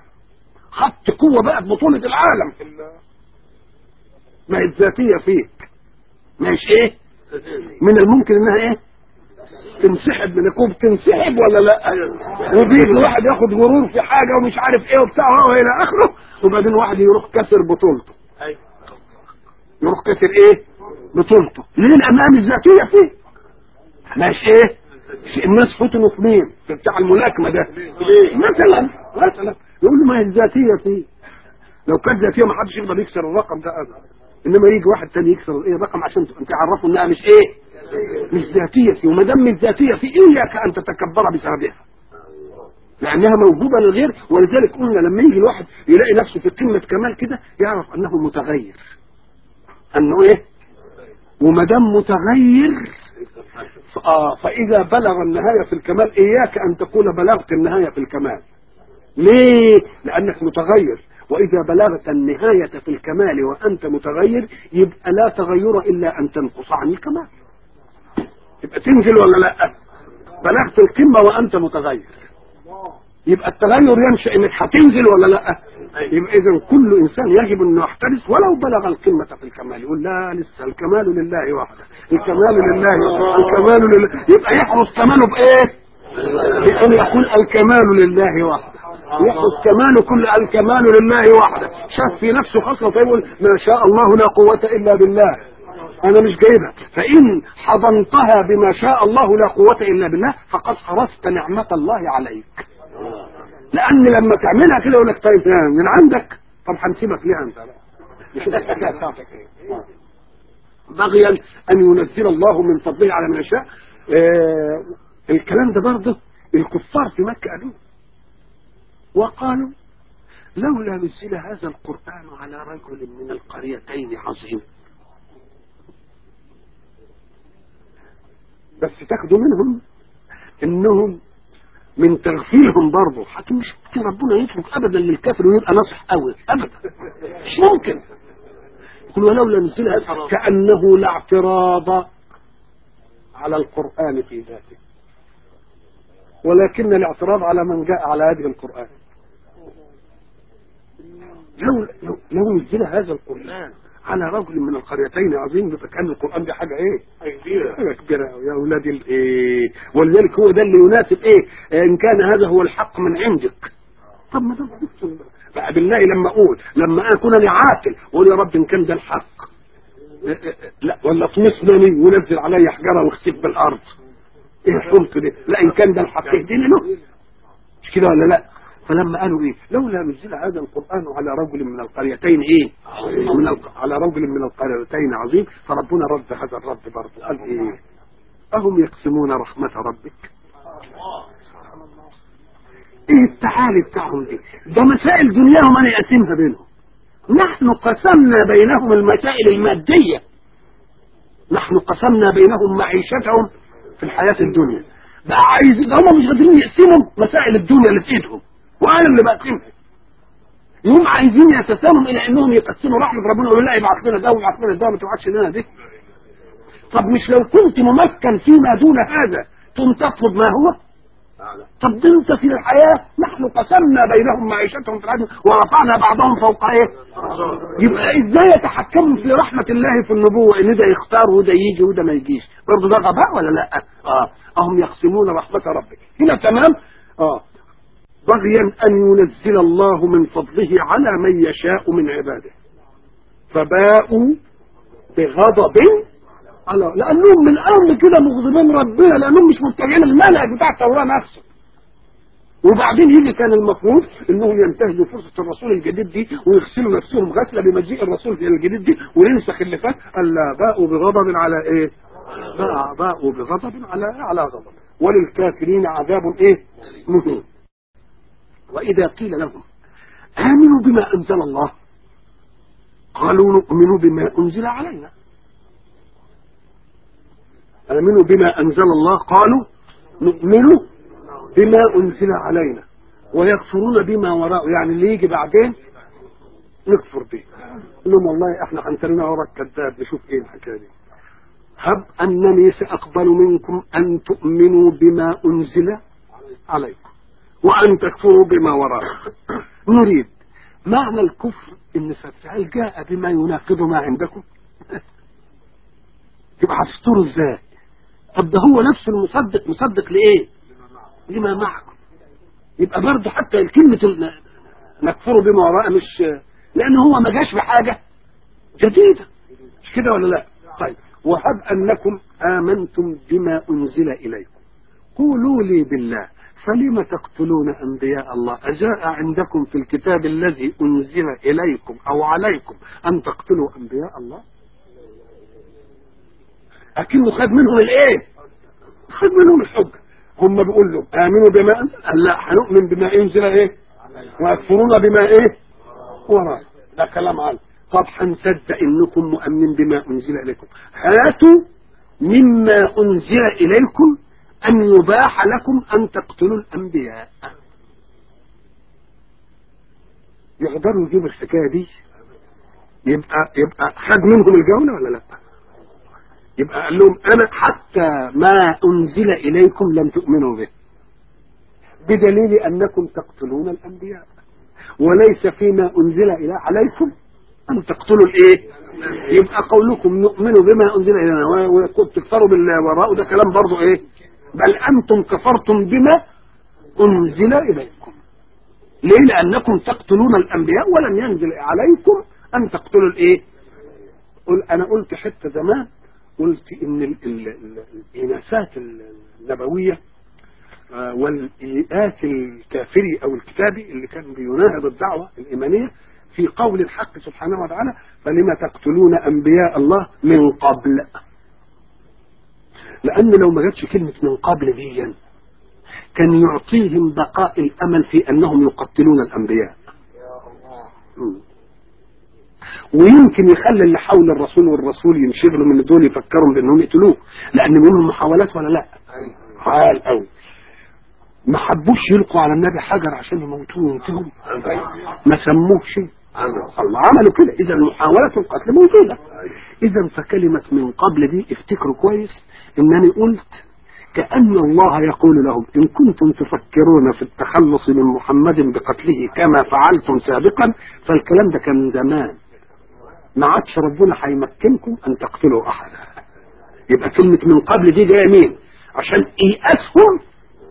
خدت قوه بقت بطوله العالم في ما هي الذاتيه فيك مش ايه من الممكن انها ايه تنسحب من الكوب تنسحب ولا لا وبيجي واحد ياخد غرور في حاجه ومش عارف ايه وبتاع هو الى اخره وبعدين واحد يروح كسر بطولته يروح كسر ايه بطولته ليه لانها مش ذاتيه فيه ماشي ايه الناس فتنوا في مين في بتاع الملاكمه ده مثلا مثلا يقول له ما هي الذاتيه فيه لو كانت ذاتيه ما حدش يقدر يكسر الرقم ده ابدا انما يجي واحد تاني يكسر ايه الرقم عشان تعرفوا انها مش ايه مش ذاتيه فيه وما دام مش ذاتيه فيه اياك ان تتكبر بسببها لانها موجوده للغير ولذلك قلنا لما يجي الواحد يلاقي نفسه في قمه كمال كده يعرف انه متغير انه ايه وما دام متغير آه فاذا بلغ النهايه في الكمال اياك ان تكون بلغت النهايه في الكمال ليه لانك متغير واذا بلغت النهايه في الكمال وانت متغير يبقى لا تغير الا ان تنقص عن الكمال يبقى تنزل ولا لا بلغت القمه وانت متغير يبقى التغير ينشا انك هتنزل ولا لا يبقى اذا كل انسان يجب انه يحترس ولو بلغ القمه في الكمال يقول لا لسه الكمال لله وحده الكمال لله الكمال لله يبقى يحرص كماله بايه بان يكون الكمال لله وحده يحرص كماله كل الكمال لله وحده شاف في نفسه خصله فيقول ما شاء الله لا قوه الا بالله انا مش جايبها فان حضنتها بما شاء الله لا قوه الا بالله فقد حرصت نعمه الله عليك لان لما تعملها كده يقول لك طيب من عندك طب هنسيبك ليه انت مش الحكايه بتاعتك بغيا ان ينزل الله من فضله على من يشاء آه الكلام ده برضه الكفار في مكه قالوه وقالوا لولا نزل هذا القران على رجل من القريتين عظيم بس تاخدوا منهم انهم من تغفيلهم برضه حتى مش ممكن ربنا يترك ابدا للكافر ويبقى ناصح قوي ابدا مش ممكن يقول ولولا نزل كانه لا اعتراض على القران في ذاته ولكن الاعتراض على من جاء على هذه القران لو لو, لو نزل هذا القران على رجل من القريتين عظيم يبقى كان القران دي حاجه ايه؟ حاجه كبيره حاجه كبيره يا اولاد الايه ولذلك هو ده اللي يناسب ايه؟ ان كان هذا هو الحق من عندك طب ما ده بقى بالله لما اقول لما اكون انا عاقل واقول يا رب ان كان ده الحق لا ولا طمسني ونزل علي حجره واخسف بالارض ايه حكمته دي؟ لا ان كان ده الحق اهديني له مش كده ولا لا؟ فلما قالوا ايه لولا نزل هذا القران على رجل من القريتين ايه من الق... على رجل من القريتين عظيم فربنا رد هذا الرد برضه قال ايه اهم يقسمون رحمه ربك ايه التعالي بتاعهم دي ده مسائل دنياهم انا اقسمها بينهم نحن قسمنا بينهم المسائل الماديه نحن قسمنا بينهم معيشتهم في الحياه الدنيا بقى عايز هم مش قادرين يقسموا مسائل الدنيا اللي في ايدهم وانا اللي بقسمها يوم عايزين يتساموا الى انهم يقسموا رحمه ربنا يقولوا لا يبعث لنا ده ويبعث لنا ده ما تبعتش لنا دي طب مش لو كنت ممكن فيما دون هذا تقوم تطلب ما هو طب ده انت في الحياه نحن قسمنا بينهم معيشتهم في الحياه ورفعنا بعضهم فوق ايه؟ يبقى ازاي يتحكموا في رحمه الله في النبوه ان ده يختار وده يجي وده ما يجيش برضه ده غباء ولا لا؟ اه اهم يقسمون رحمه ربك هنا تمام؟ اه بغيا أن ينزل الله من فضله على من يشاء من عباده فباءوا بغضب على لأنهم من الأرض كده مغضبين ربنا لأنهم مش متبعين المنهج بتاع التوراة نفسه وبعدين يجي كان المفروض انهم ينتهزوا فرصه الرسول الجديد دي ويغسلوا نفسهم غسله بمجيء الرسول الجديد دي وننسخ اللي فات الا باءوا بغضب على ايه؟ باءوا بغضب على على غضب وللكافرين عذاب ايه؟ مهين وإذا قيل لهم آمنوا بما أنزل الله قالوا نؤمن بما أنزل علينا امنوا بما انزل الله قالوا نؤمن بما انزل علينا ويكفرون بما وراءه يعني اللي يجي بعدين نكفر به لهم والله احنا هنترنا وراك كذاب نشوف ايه الحكايه دي هب انني ساقبل منكم ان تؤمنوا بما انزل عليكم وان تكفروا بما وراءه نريد معنى الكفر ان هل جاء بما يناقض ما عندكم يبقى هتفطروا ازاي طب ده هو نفسه المصدق مصدق لايه لما معكم يبقى برضه حتى كلمة نكفر بما وراء مش لان هو ما جاش بحاجة جديدة مش كده ولا لا طيب وهب انكم امنتم بما انزل اليكم قولوا لي بالله فلم تقتلون انبياء الله اجاء عندكم في الكتاب الذي انزل اليكم او عليكم ان تقتلوا انبياء الله اكنه خد منهم الايه خد منهم الحجه هم بيقول له امنوا بما انزل قال لا هنؤمن بما انزل ايه ويكفرون بما ايه وراء ده كلام عالم طب هنصدق انكم مؤمنين بما انزل اليكم هاتوا مما انزل اليكم ان يباح لكم ان تقتلوا الانبياء يقدروا يجيبوا الحكايه دي يبقى يبقى خد منهم الجوله ولا لا يبقى قال لهم انا حتى ما انزل اليكم لم تؤمنوا به بدليل انكم تقتلون الانبياء وليس فيما انزل الى عليكم ان تقتلوا الايه يبقى قولكم نؤمن بما انزل الينا وتكفروا بالله وراءه ده كلام برضه ايه بل انتم كفرتم بما انزل اليكم ليه لانكم تقتلون الانبياء ولم ينزل عليكم ان تقتلوا الايه قل انا قلت حته زمان قلت ان ال ال ال الاناثات النبويه آه والاياس الكافري او الكتابي اللي كان بيناهض الدعوه الايمانيه في قول الحق سبحانه وتعالى فلما تقتلون انبياء الله من قبل لان لو ما جاتش كلمه من قبل دي كان يعطيهم بقاء الامل في انهم يقتلون الانبياء ويمكن يخلي اللي حول الرسول والرسول ينشغلوا من دول يفكروا بانهم يقتلوه لان منهم محاولات ولا لا حال قوي ما حبوش يلقوا على النبي حجر عشان يموتوه وينتهوا ما سموه شيء الله عملوا كده اذا محاولة القتل موجودة اذا فكلمة من قبل دي افتكروا كويس انني قلت كأن الله يقول لهم إن كنتم تفكرون في التخلص من محمد بقتله كما فعلتم سابقا فالكلام ده كان زمان ما عادش ربنا هيمكنكم أن تقتلوا أحدا يبقى كلمة من قبل دي جاية مين عشان إيأسهم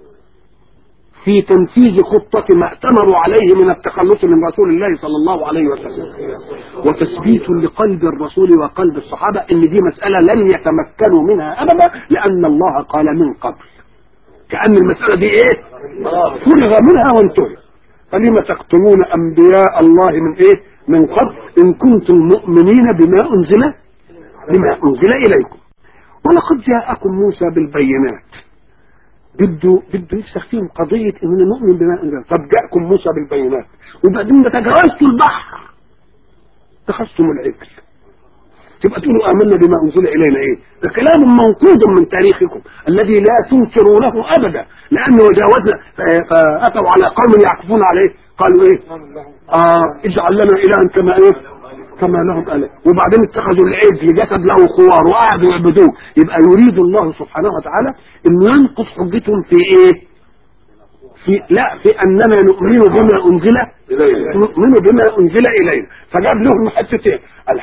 في تنفيذ خطة ما ائتمروا عليه من التخلص من رسول الله صلى الله عليه وسلم وتثبيت لقلب الرسول وقلب الصحابة ان دي مسألة لن يتمكنوا منها ابدا لان الله قال من قبل كأن المسألة دي ايه فرغ منها وانتهى فلما تقتلون انبياء الله من ايه من قبل ان كنتم مؤمنين بما انزل بما انزل اليكم ولقد جاءكم موسى بالبينات بده بده يفسخ فيهم قضية اننا نؤمن بما انزل طب جاءكم موسى بالبينات وبعدين تجاوزتوا البحر اتخذتم العجل تبقى تقولوا امنا بما انزل الينا ايه ده كلام منقوض من تاريخكم الذي لا تنكرونه ابدا لانه جاوزنا فاتوا على قوم يعكفون عليه قالوا ايه اه اجعل لنا الها كما ايه كما لهم اله وبعدين اتخذوا العجل جسد له خوار وقعدوا يعبدوه يبقى يريد الله سبحانه وتعالى انه ينقص حجتهم في ايه في لا في اننا نؤمن بما انزل نؤمن بما انزل الينا فجاب لهم حتتين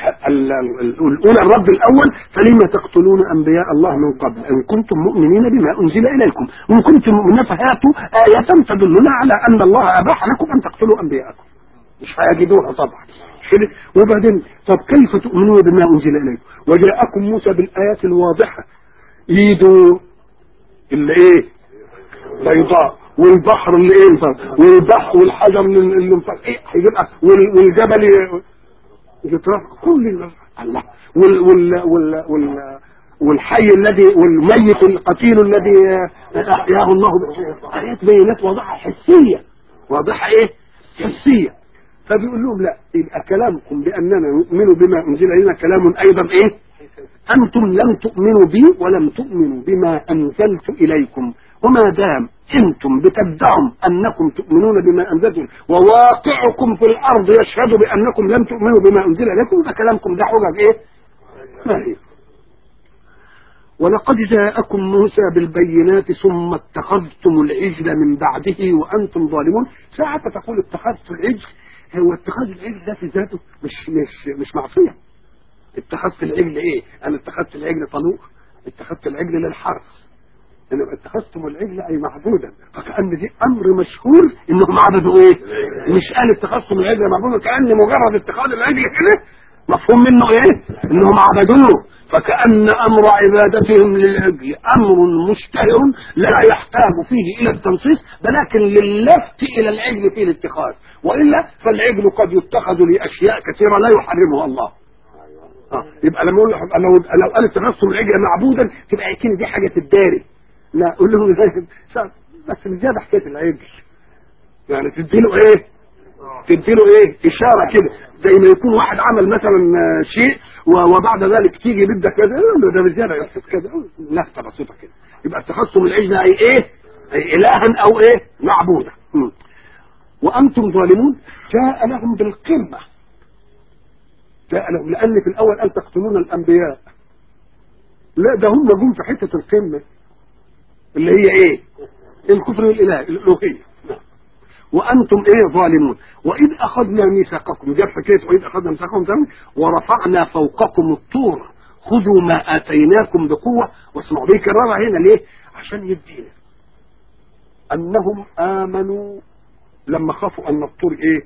الاولى الرد الاول فلما تقتلون انبياء الله من قبل ان كنتم مؤمنين بما انزل اليكم وان كنتم مؤمنين فهاتوا ايه تدلنا على ان الله اباح لكم ان تقتلوا انبياءكم مش هيجدوها طبعا كده وبعدين طب كيف تؤمنون بما انزل اليكم وجاءكم موسى بالايات الواضحه ايده اللي ايه بيضاء والبحر اللي ايه والبحر والحجر اللي انفصل ايه هيبقى والجبل يترفع كل الله وال وال وال وال والحي الذي والميت القتيل الذي احياه الله ايات بينات واضحه حسيه واضحه ايه حسيه فبيقول لهم لا يبقى كلامكم باننا نؤمن بما انزل الينا كلام ايضا ايه أنتم لم تؤمنوا بي ولم تؤمنوا بما أنزلت إليكم وما دام أنتم بتدعوا أنكم تؤمنون بما أنزلتم وواقعكم في الأرض يشهد بأنكم لم تؤمنوا بما أنزل إليكم فكلامكم ده حجج إيه؟ ما هي ولقد جاءكم موسى بالبينات ثم اتخذتم العجل من بعده وأنتم ظالمون ساعة تقول اتخذت العجل هو اتخاذ العجل ده في ذاته مش مش مش معصية اتخذت العجل ايه انا اتخذت العجل طلوق اتخذت العجل للحرث انما اتخذتم العجل اي معبودا فكأن دي امر مشهور انهم عبدوا ايه مش قال اتخذتم العجل معبودا كأن مجرد اتخاذ العجل كده مفهوم منه ايه انهم عبدوه فكأن امر عبادتهم للعجل امر مشتهر لا يحتاج فيه الى التنصيص ولكن للفت الى العجل في الاتخاذ والا فالعجل قد يتخذ لاشياء كثيره لا يحرمها الله آه. يبقى لما اقول لو لو قال اتخذتم العجل معبودا تبقى يمكن دي حاجه تداري لا قول لهم بس مش زياده حكايه العجل يعني تديله ايه تديله ايه اشاره كده زي ما يكون واحد عمل مثلا شيء وبعد ذلك تيجي بدك كذا ده بزياده يحسب كذا لفته بسيطه كده يبقى اتخذتم العجل اي ايه اي الها او ايه معبودا وانتم ظالمون جاء لهم بالقمه جاء لهم لان في الاول قال تقتلون الانبياء لا ده هم جم في حته القمه اللي هي ايه الكفر والاله الالوهيه وانتم ايه ظالمون واذ اخذنا ميثاقكم جاب حكايه واذ اخذنا ميثاقكم ورفعنا فوقكم الطور خذوا ما اتيناكم بقوه واسمعوا بيكررها هنا ليه عشان يدينا انهم امنوا لما خافوا ان الطور ايه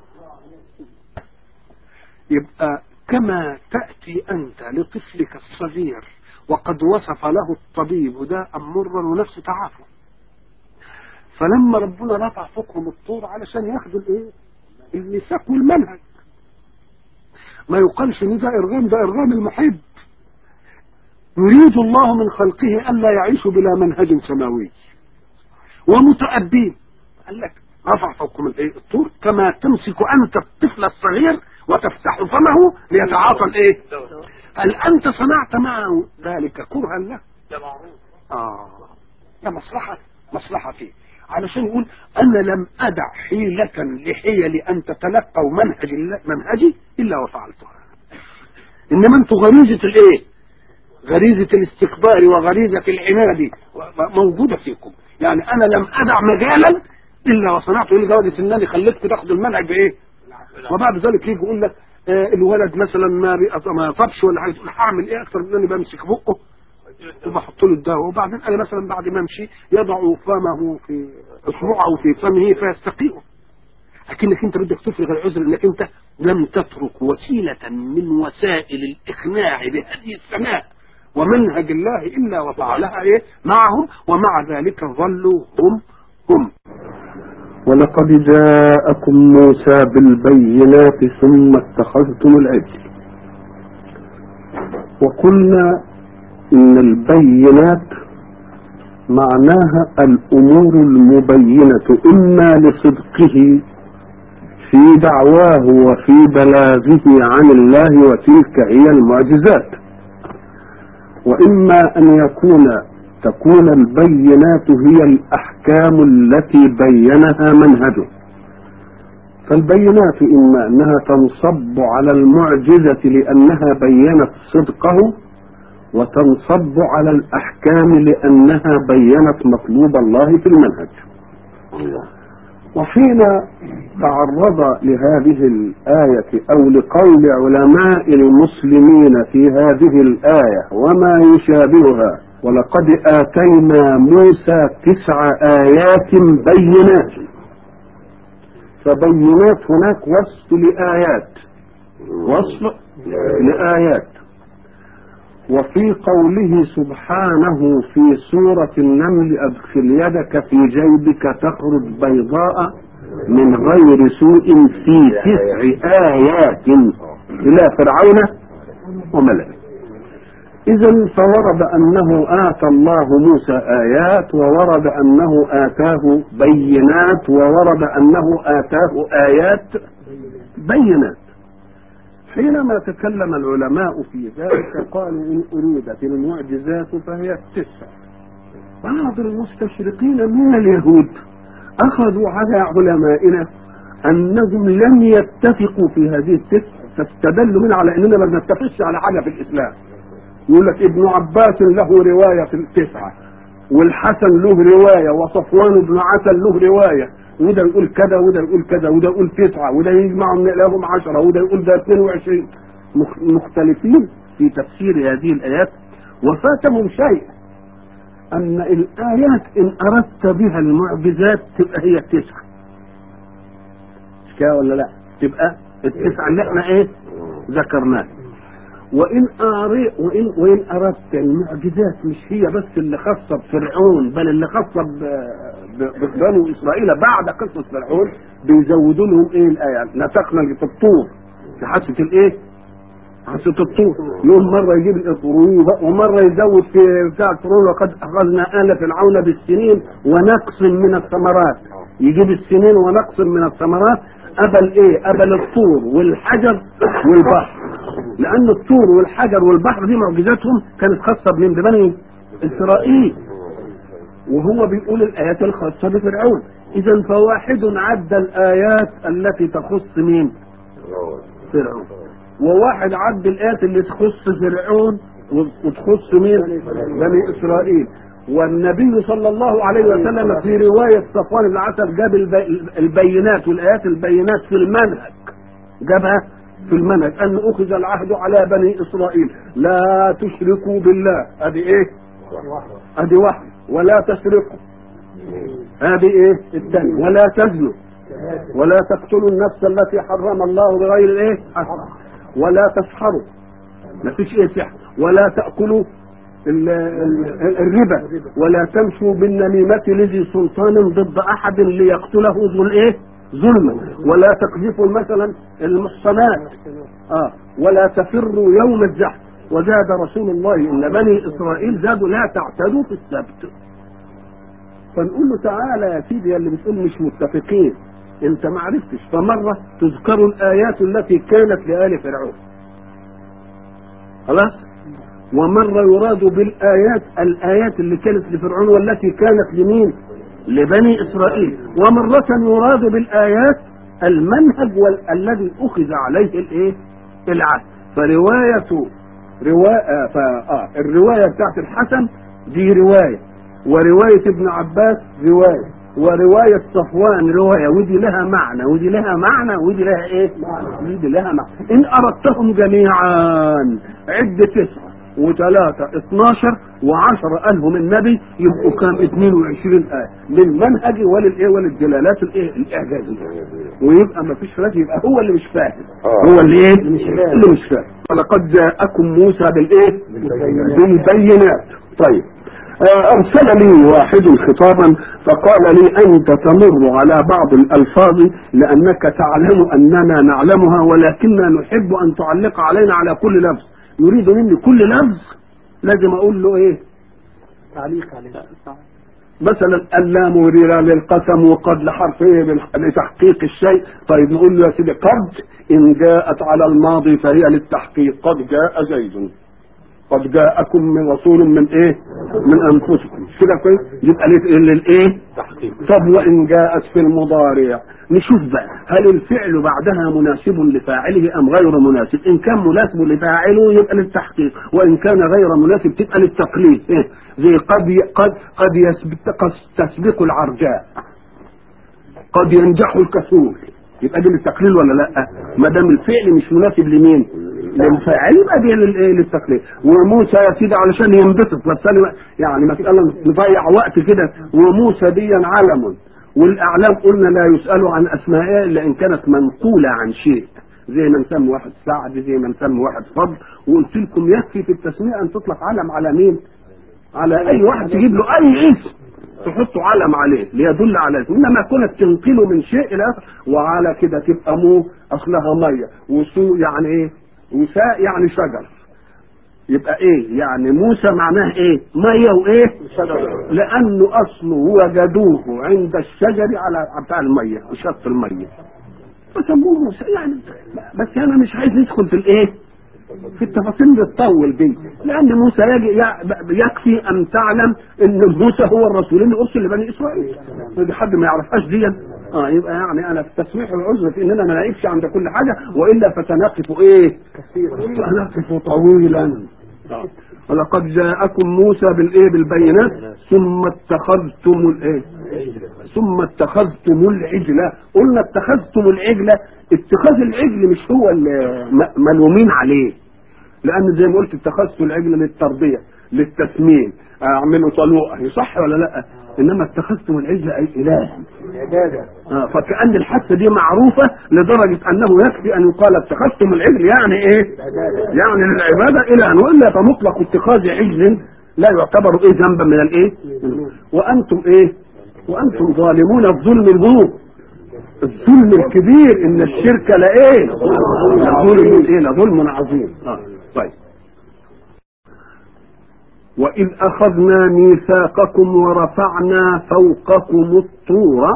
يبقى كما تأتي أنت لطفلك الصغير وقد وصف له الطبيب داء مرا ونفس تعافى فلما ربنا رفع فوقهم الطور علشان ياخدوا الايه الميثاق والمنهج ما يقالش ان ده ارغام ده ارغام المحب يريد الله من خلقه الا يعيشوا بلا منهج سماوي ومتأبين قال لك رفع فوقهم الايه الطور كما تمسك انت الطفل الصغير وتفتح فمه ليتعاطى الايه هل انت صنعت معه ذلك كرها له ده معروف اه ده مصلحة مصلحة فيه علشان يقول انا لم ادع حيلة لحيل ان تتلقوا منهج الله منهجي الا وفعلتها انما انتوا غريزة الايه غريزة الاستكبار وغريزة العناد موجودة فيكم يعني انا لم ادع مجالا الا وصنعته لدرجة انني خليتكم تاخدوا المنهج بايه وبعد ذلك يجي يقول لك آه الولد مثلا ما بيقط- ما يطبش ولا حاجه تقول هعمل ايه اكتر من اني بمسك بقه وبحط له الدواء وبعدين انا مثلا بعد ما امشي يضع فمه في اصبعه في فمه فيستقيء لكنك انت بدك تفرغ العذر انك انت لم تترك وسيله من وسائل الاقناع بهدي السماء ومنهج الله الا وفعلها ايه معهم ومع ذلك ظلوا هم هم ولقد جاءكم موسى بالبينات ثم اتخذتم العجل وقلنا ان البينات معناها الامور المبينه اما لصدقه في دعواه وفي بلاغه عن الله وتلك هي المعجزات واما ان يكون تكون البينات هي الاحكام التي بينها منهجه فالبينات اما انها تنصب على المعجزه لانها بينت صدقه وتنصب على الاحكام لانها بينت مطلوب الله في المنهج وحين تعرض لهذه الآية أو لقول علماء المسلمين في هذه الآية وما يشابهها ولقد آتينا موسى تسع آيات بينات فبينات هناك وصف لآيات وصف لآيات وفي قوله سبحانه في سورة النمل أدخل يدك في جيبك تخرج بيضاء من غير سوء في تسع آيات إلى فرعون وملئه إذا فورد أنه آتى الله موسى آيات وورد أنه آتاه بينات وورد أنه آتاه آيات بينات حينما تكلم العلماء في ذلك قالوا إن أريدت المعجزات فهي التسع بعض المستشرقين من اليهود أخذوا على علمائنا أنهم لم يتفقوا في هذه التسع فاستدلوا منها على أننا ما بنتفقش على حاجة في الإسلام يقول لك ابن عباس له رواية في التسعة والحسن له رواية وصفوان بن عسل له رواية وده يقول كذا وده يقول كذا وده يقول تسعة وده يجمعهم لهم عشرة وده يقول ده 22 مخ- مختلفين في تفسير هذه الآيات وفاتهم شيء أن الآيات إن أردت بها المعجزات تبقى هي التسعة مش كده ولا لا تبقى التسعة اللي احنا ايه ذكرناها وإن أري وإن وإن أردت المعجزات مش هي بس اللي خاصة بفرعون بل اللي خاصة ب- ب- ببنو إسرائيل بعد قصة فرعون بيزودوا لهم إيه الآية نسخنا في الطور في حادثة الإيه؟ حادثة الطور يوم مرة يجيب الإطروي ومرة يزود في بتاع الطور وقد أخذنا آل فرعون بالسنين ونقص من الثمرات يجيب السنين ونقص من الثمرات قبل ايه قبل الطور والحجر والبحر لان الطور والحجر والبحر دي معجزاتهم كانت خاصه بمين ببني اسرائيل وهو بيقول الايات الخاصه بفرعون اذا فواحد عد الايات التي تخص مين فرعون وواحد عد الايات اللي تخص فرعون وتخص مين بني اسرائيل والنبي صلى الله عليه وسلم في رواية صفوان بن عسل جاب البي- البينات والآيات البينات في المنهج جابها في المنهج أن أخذ العهد على بني إسرائيل لا تشركوا بالله أدي إيه؟ أدي واحد ولا تسرقوا هذه إيه؟ الثانية ولا تزنوا ولا تقتلوا النفس التي حرم الله بغير الإيه؟ حق ولا تسحروا ما فيش إيه سحر ولا تأكلوا ال- ال- الربا ولا تمشوا بالنميمة لذي سلطان ضد أحد ليقتله ذو الإيه؟ ظلما ولا تقذفوا مثلا المحصنات آه ولا تفروا يوم الزحف وزاد رسول الله إن بني إسرائيل زادوا لا تعتدوا في السبت فنقول له تعالى يا سيدي يا اللي بتقول مش متفقين انت ما عرفتش فمرة تذكر الآيات التي كانت لآل فرعون خلاص ومرة يراد بالآيات الآيات اللي كانت لفرعون والتي كانت لمين لبني إسرائيل ومرة يراد بالآيات المنهج وال- الذي أخذ عليه الإيه العهد فرواية رواية ف... آه الرواية بتاعت الحسن دي رواية ورواية ابن عباس رواية ورواية صفوان رواية ودي لها معنى ودي لها معنى ودي لها ايه ودي لها معنى ان اردتهم جميعا عد تسعة وثلاثة 12 وعشرة قالهم النبي يبقوا كام 22 آية للمنهج وللايه وللدلالات الايه الاعجازية ويبقى ما فيش راجل يبقى هو اللي مش فاهم هو اللي ايه اللي مش فاهم ولقد جاءكم موسى بالايه بالبينات طيب آه، ارسل لي واحد خطابا فقال لي انت تمر على بعض الالفاظ لانك تعلم اننا نعلمها ولكننا نحب ان تعلق علينا على كل لفظ يريد مني كل لفظ لازم اقول له ايه تعليق عليه مثلا اللام وريرا للقسم وقد لحرف ايه بالح- لتحقيق الشيء طيب نقول له يا سيدي قد ان جاءت على الماضي فهي للتحقيق قد جاء زيد قد جاءكم من رسول من ايه من انفسكم مش كده كويس يبقى لل- للايه طب وان جاءت في المضارع نشوف بقى هل الفعل بعدها مناسب لفاعله ام غير مناسب ان كان مناسب لفاعله يبقى للتحقيق وان كان غير مناسب تبقى للتقليد إيه؟ زي قد ي- قد قد يسبق قد تسبق العرجاء قد ينجح الكسول يبقى دي للتقليل ولا لا ما دام الفعل مش مناسب لمين للفاعل يبقى دي للايه للتقليل وموسى يا سيدي علشان ينبسط بس أنا يعني مساله نضيع وقت كده وموسى دي علم والاعلام قلنا لا يسال عن اسمائها الا ان كانت منقوله عن شيء زي ما نسمي واحد سعد زي ما نسمي واحد فضل وقلت لكم يكفي في التسميه ان تطلق علم على مين على اي واحد تجيب له اي اسم تحط علم عليه ليدل على اسم انما كنت تنقله من شيء الى اخر وعلى كده تبقى مو اصلها ميه وسوء يعني ايه وساء يعني شجر يبقى ايه يعني موسى معناه ايه ميه وايه شجر. لانه اصله وجدوه عند الشجر على بتاع الميه وشط الميه فسموه موسى يعني بس انا مش عايز ندخل في الايه في التفاصيل اللي تطول دي لان موسى يجي يكفي ان تعلم ان موسى هو الرسول اللي ارسل لبني اسرائيل دي حد ما يعرفهاش دي اه يبقى يعني انا في تسميح العذر في اننا ما نعيبش عند كل حاجه والا فسنقف ايه سنقف طويلا آه. ولقد جاءكم موسى بالايه بالبينات ثم اتخذتم الايه ثم اتخذتم العجلة قلنا اتخذتم العجلة اتخاذ العجل مش هو اللي ملومين عليه لان زي ما قلت اتخذت العجل للتربية للتسمين اعملوا طلوقه صح ولا لا انما اتخذتم العجل اي اله آه فكأن الحادثة دي معروفة لدرجة انه يكفي ان يقال اتخذتم العجل يعني ايه يعني للعبادة الى والا فمطلق اتخاذ عجل لا يعتبر ايه ذنبا من الايه وانتم ايه وانتم ظالمون الظلم الظلم الظلم الكبير ان الشرك لايه ظلم ايه لظلم عظيم آه. طيب وإذ أخذنا ميثاقكم ورفعنا فوقكم الطور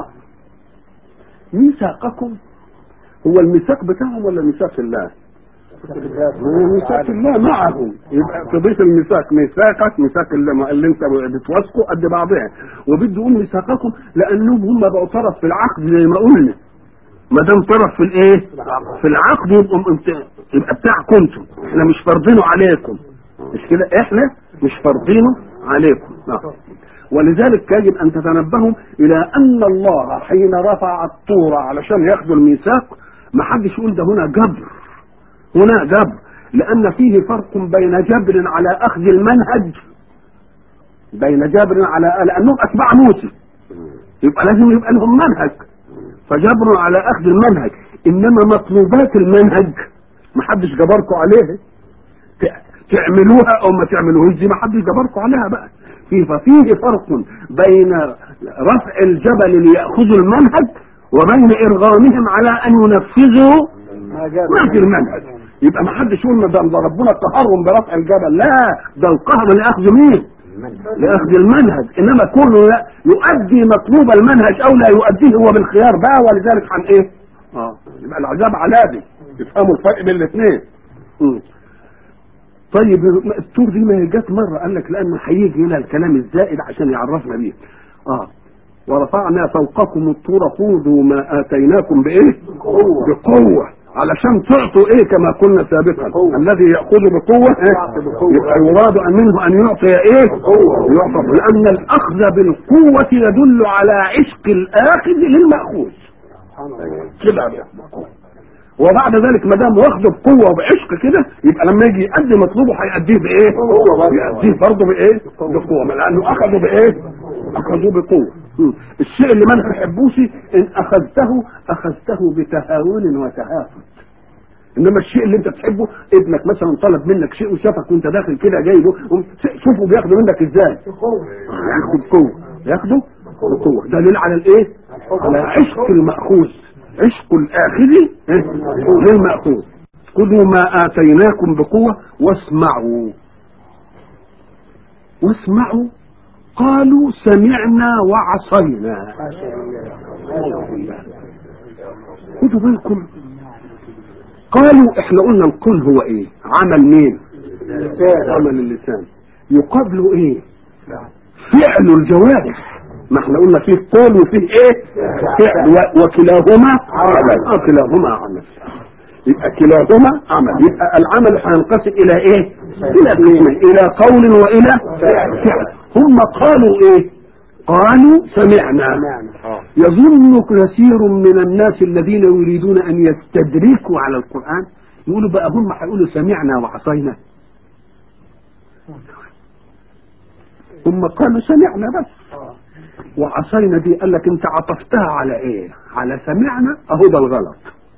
ميثاقكم هو الميثاق بتاعهم ولا ميثاق الله؟ هو ميثاق الله معهم يبقى تضيف الميثاق ميثاقك ميثاق اللي, اللي انت بتوثقه قد بعضها وبده يقول ميثاقكم لانهم هم بقوا طرف في العقد زي ما قلنا ما دام طرف في الايه؟ في العقد يبقى يبقى بتاعكم انتم احنا مش فرضينه عليكم مش كده احنا مش فرضينه عليكم نعم. ولذلك يجب ان تتنبهوا الى ان الله حين رفع الطور علشان ياخذوا الميثاق ما حدش يقول ده هنا جبر هنا جبر لان فيه فرق بين جبر على اخذ المنهج بين جبر على لانهم اتباع موسى يبقى لازم يبقى لهم منهج فجبر على اخذ المنهج انما مطلوبات المنهج ما حدش جبركم عليها تعملوها او ما تعملوهاش دي ما حدش جبركم عليها بقى في ففيه فرق بين رفع الجبل ليأخذوا المنهج وبين ارغامهم على ان ينفذوا ما في المنهج يبقى ما حدش يقول ده ربنا قهرهم برفع الجبل لا ده القهر لاخذ مين لاخذ المنهج انما كله يؤدي مطلوب المنهج او لا يؤديه هو بالخيار بقى ولذلك عن ايه اه يبقى العذاب علابي يفهموا الفرق بين الاثنين طيب الطور دي ما جت مره قال لك لانه هيجي هنا الكلام الزائد عشان يعرفنا بيه اه ورفعنا فوقكم الطور خذوا ما اتيناكم بايه بقوه بقوه علشان تعطوا ايه كما قلنا سابقا بقوة. الذي ياخذ بقوه إيه؟ يبقى يراد أن منه ان يعطي ايه يعطى لان الاخذ بالقوه يدل على عشق الاخذ للماخوذ كده وبعد ذلك ما دام واخده بقوه وبعشق كده يبقى لما يجي يأدي مطلوبه هيأديه بايه؟ يأديه برضه بايه؟ بقوه لانه اخذه بايه؟ اخذوه بقوه الشيء اللي ما نحبوش ان اخذته اخذته بتهاون وتهافت انما الشيء اللي انت تحبه ابنك مثلا طلب منك شيء وشافك وانت داخل كده جايبه شوفه بياخده منك ازاي ياخده بقوه ياخده بقوه دليل على الايه على عشق المأخوذ عشق الآخذ للمأخوذ خذوا ما آتيناكم بقوة واسمعوا واسمعوا قالوا سمعنا وعصينا خذوا بالكم قالوا احنا قلنا القول هو ايه عمل مين عمل اللسان يقابله ايه فعل الجوارح ما احنا قلنا فيه قول وفيه ايه فعل وكلاهما عمل اه كلاهما عمل يبقى كلاهما عمل يبقى العمل هينقسم الى ايه الى قسمين الى قول والى فعل هم قالوا ايه قالوا سمعنا يظن كثير من الناس الذين يريدون ان يستدركوا على القرآن يقولوا بقى هم هيقولوا سمعنا وعصينا هم قالوا سمعنا بس وعصينا دي قال لك انت عطفتها على ايه على سمعنا اهو ده الغلط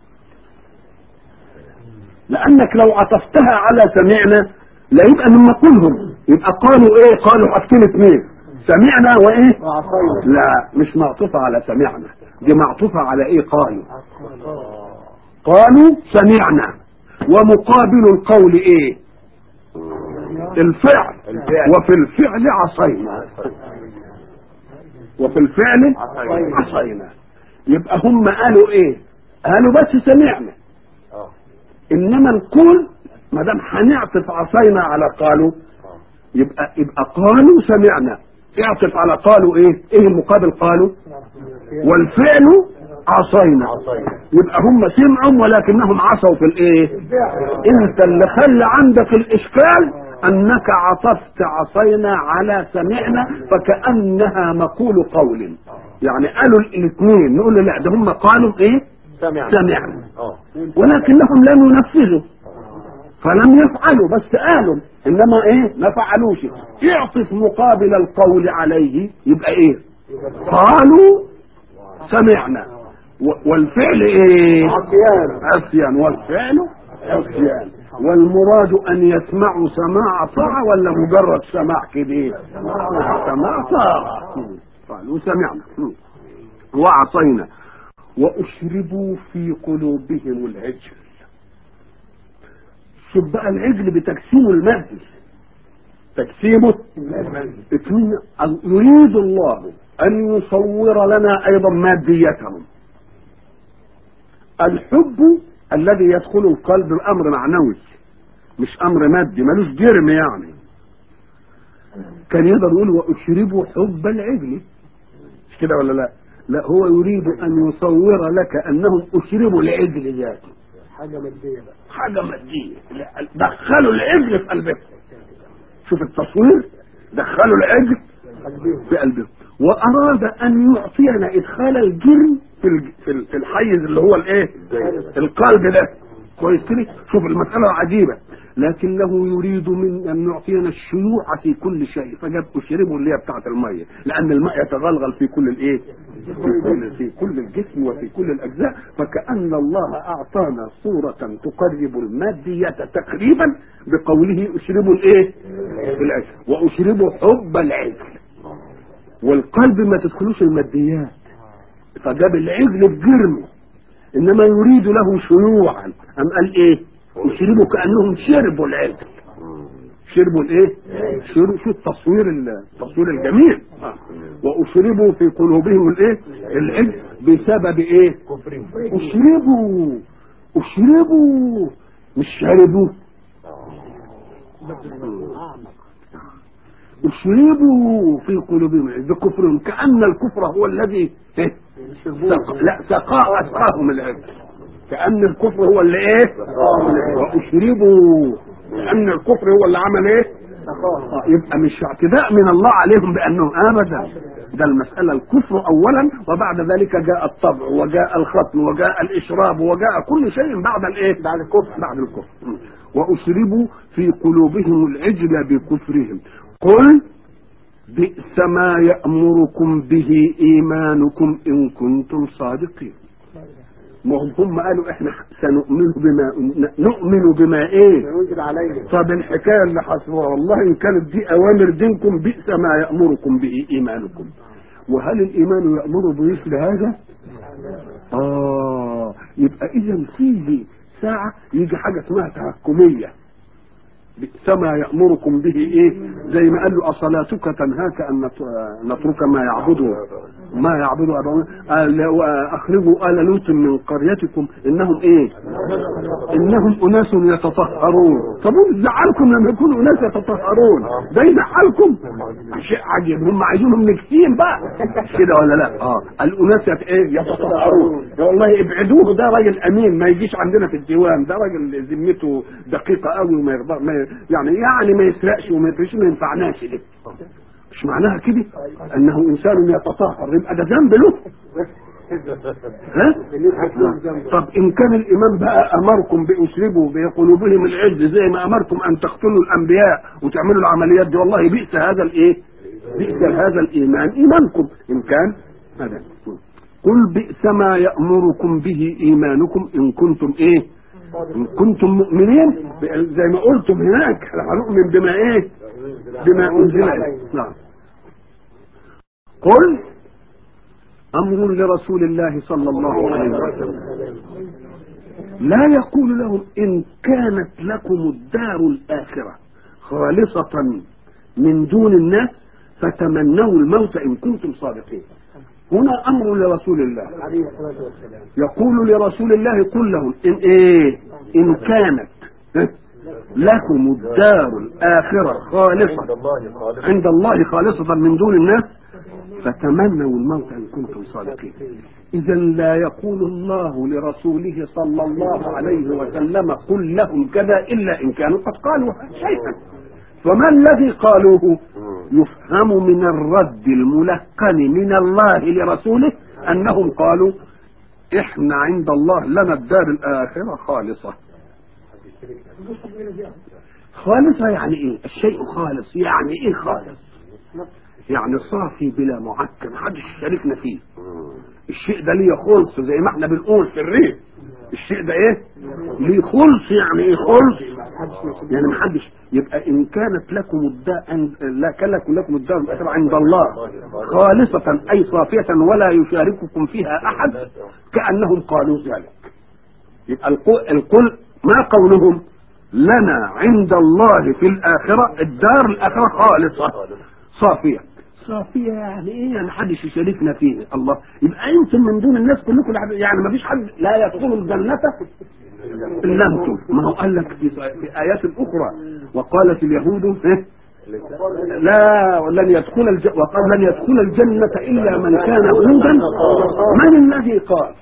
لانك لو عطفتها على سمعنا لا يبقى من مقولهم يبقى قالوا ايه قالوا حاجتين اثنين سمعنا وايه وعصينا لا مش معطوفة على سمعنا دي معطوفة على ايه قالوا قالوا سمعنا ومقابل القول ايه الفعل وفي الفعل عصينا وفي الفعل عصينا يبقى هم قالوا ايه قالوا بس سمعنا اه انما القول ما دام هنعطف عصينا على قالوا يبقى يبقى قالوا سمعنا اعطف على قالوا ايه ايه المقابل قالوا والفعل عصينا عصينا يبقى هم سمعوا ولكنهم عصوا في الايه انت اللي خلى عندك الاشكال انك عطفت عصينا على سمعنا فكانها مقول قول يعني قالوا الاثنين نقول له لا ده هم قالوا ايه سمعنا سمعنا اه ولكنهم لم ينفذوا فلم يفعلوا بس قالوا انما ايه ما فعلوش اعطف مقابل القول عليه يبقى ايه قالوا سمعنا و- والفعل ايه عصيان عصيان والفعل عصيان والمراد ان يسمعوا سماع طاعة ولا مجرد سماع كده سماع طاعة قالوا سمعنا وعصينا واشربوا في قلوبهم العجل شوف بقى العجل بتجسيمه المادي تجسيمه اثنين يريد الله ان يصور لنا ايضا ماديتهم الحب الذي يدخل القلب امر معنوي مش امر مادي ملوش جرم يعني كان يقدر يقول واشربوا حب العجل مش كده ولا لا لا هو يريد ان يصور لك انهم اشربوا العجل ذاته حاجه ماديه بقى حاجه ماديه لا، دخلوا العجل في قلبهم شوف التصوير دخلوا العجل قلبيهم في قلبهم واراد ان يعطينا ادخال الجرم في الج- في ال- في الحيز اللي هو الايه القلب ده كويس كده شوف المساله عجيبه لكنه يريد من ان يعطينا الشيوع في كل شيء فجاب اشربه اللي هي بتاعه الميه لان الماء يتغلغل في كل الايه في كل في كل الجسم وفي كل الاجزاء فكان الله اعطانا صوره تقرب الماديه تقريبا بقوله اشربوا الايه العجل واشربوا حب العجل والقلب ما تدخلوش الماديات فجاب العجل بجرمه انما يريد له شيوعا ام قال ايه يشربوا كانهم شربوا العجل شربوا الايه شربوا شو التصوير التصوير الجميل آه. واشربوا في قلوبهم الايه العجل بسبب ايه كفرهم اشربوا اشربوا مش شربوا اشربوا في قلوبهم بكفرهم كأن الكفر هو الذي إيه؟ سق... لا سقاء أسقاهم العجل كأن الكفر هو اللي ايه واشربوا كأن الكفر هو اللي عمل ايه آه، يبقى مش اعتداء من الله عليهم بانه ابدا ده المسألة الكفر اولا وبعد ذلك جاء الطبع وجاء الختم وجاء الاشراب وجاء كل شيء بعد الايه بعد الكفر بعد الكفر م. واشربوا في قلوبهم العجل بكفرهم قل بئس ما يأمركم به ايمانكم ان كنتم صادقين ما هم هم قالوا احنا سنؤمن بما نؤمن بما ايه ينزل عليهم طب الحكايه اللي حصلها والله ان كانت دي اوامر دينكم بئس ما يامركم به ايمانكم وهل الايمان يامر بمثل هذا؟ اه يبقى اذا فيه ساعه يجي حاجه اسمها تحكميه بئس ما يامركم به ايه؟ زي ما قال له اصلاتك تنهاك ان نت- نترك ما يعبده ما يعبد اباؤنا قال واخرجوا ال لوط من قريتكم انهم ايه؟ انهم اناس يتطهرون طب زعلكم لما يكونوا اناس يتطهرون ده يزعلكم شيء عجيب هم عايزينهم نكسين بقى كده ولا لا اه الاناس يت- ايه يتطهرون يا والله ابعدوه ده راجل امين ما يجيش عندنا في الديوان ده راجل ذمته دقيقه قوي وما يرضى ما ي- يعني يعني ما يسرقش وما يفرش ما ينفعناش ده مش معناها كده انه انسان يتطهر يبقى ده ذنب له ها؟ طب ان كان الامام بقى امركم باشربوا بقلوبهم العجل زي ما امركم ان تقتلوا الانبياء وتعملوا العمليات دي والله بئس هذا الايه؟ بئس هذا الايمان ايمانكم ان كان هذا قل بئس ما يامركم به ايمانكم ان كنتم ايه؟ ان كنتم مؤمنين زي ما قلتم هناك هنؤمن بما ايه؟ بما انزل عليه نعم قل امر لرسول الله صلى الله عليه وسلم لا يقول لهم ان كانت لكم الدار الاخره خالصه من دون الناس فتمنوا الموت ان كنتم صادقين هنا امر لرسول الله عليه الصلاه والسلام يقول لرسول الله قل لهم ان ايه ان كانت لكم الدار الاخره خالصه الله خالص عند الله خالصه من دون الناس فتمنوا الموت ان كنتم صادقين اذا لا يقول الله لرسوله صلى الله عليه وسلم قل لهم كذا الا ان كانوا قد قالوا شيئا فما الذي قالوه يفهم من الرد الملقن من الله لرسوله انهم قالوا احنا عند الله لنا الدار الاخره خالصه خالصة يعني ايه الشيء خالص يعني ايه خالص يعني صافي بلا معكر محدش يشاركنا فيه الشيء ده ليه خلص زي ما احنا بنقول في الريف الشيء ده ايه ليه خلص يعني ايه خلص يعني محدش يبقى ان كانت لكم الداء لا كان لكم لكم الدار الاخره عند الله خالصة اي صافية ولا يشارككم فيها احد كانهم قالوا ذلك يبقى القول, القول ما قولهم لنا عند الله في الآخرة الدار الآخرة خالصة صافية صافية يعني ايه يعني محدش يشاركنا فيه الله يبقى انتم من دون الناس كلكم العب- يعني ما فيش حد لا يدخل الجنة الا انتم ما هو قال لك في, في ايات اخرى وقالت اليهود إيه؟ لا لن يدخل الج... وقال لن يدخل الجنة الا من كان هودا من الذي قال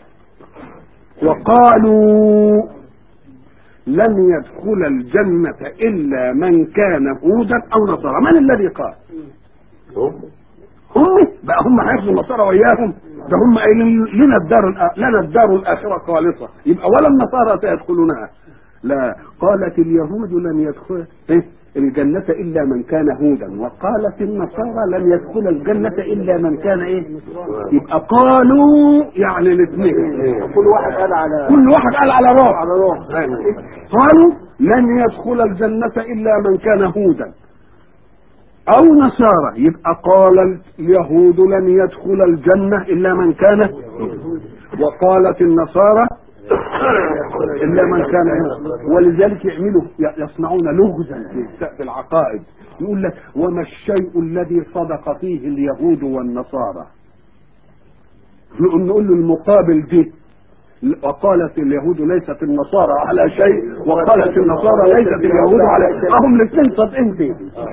وقالوا لن يدخل الجنة إلا من كان هودا أو نصارى من الذي قال هم هم بقى هم هياخدوا النصارى وياهم ده هم قايلين لنا الدار الآ- لنا الدار الآخرة خالصة يبقى ولا النصارى سيدخلونها لا قالت اليهود لن يدخل إيه؟ الجنة إلا من كان هودا وقالت النصارى لن يدخل الجنة إلا من كان إيه يبقى قالوا يعني الاثنين كل واحد قال على كل واحد قال على روح على روح قالوا لن يدخل الجنة إلا من كان هودا أو نصارى يبقى قال اليهود لن يدخل الجنة إلا من كان وقالت النصارى إلا من كان ولذلك يعملوا يصنعون لغزا في- في العقائد يقول لك وما الشيء الذي صدق فيه اليهود والنصارى نقول نقول له المقابل دي وقالت اليهود ليست النصارى على شيء وقالت النصارى ليست اليهود على شيء هم الاثنين صادقين فيه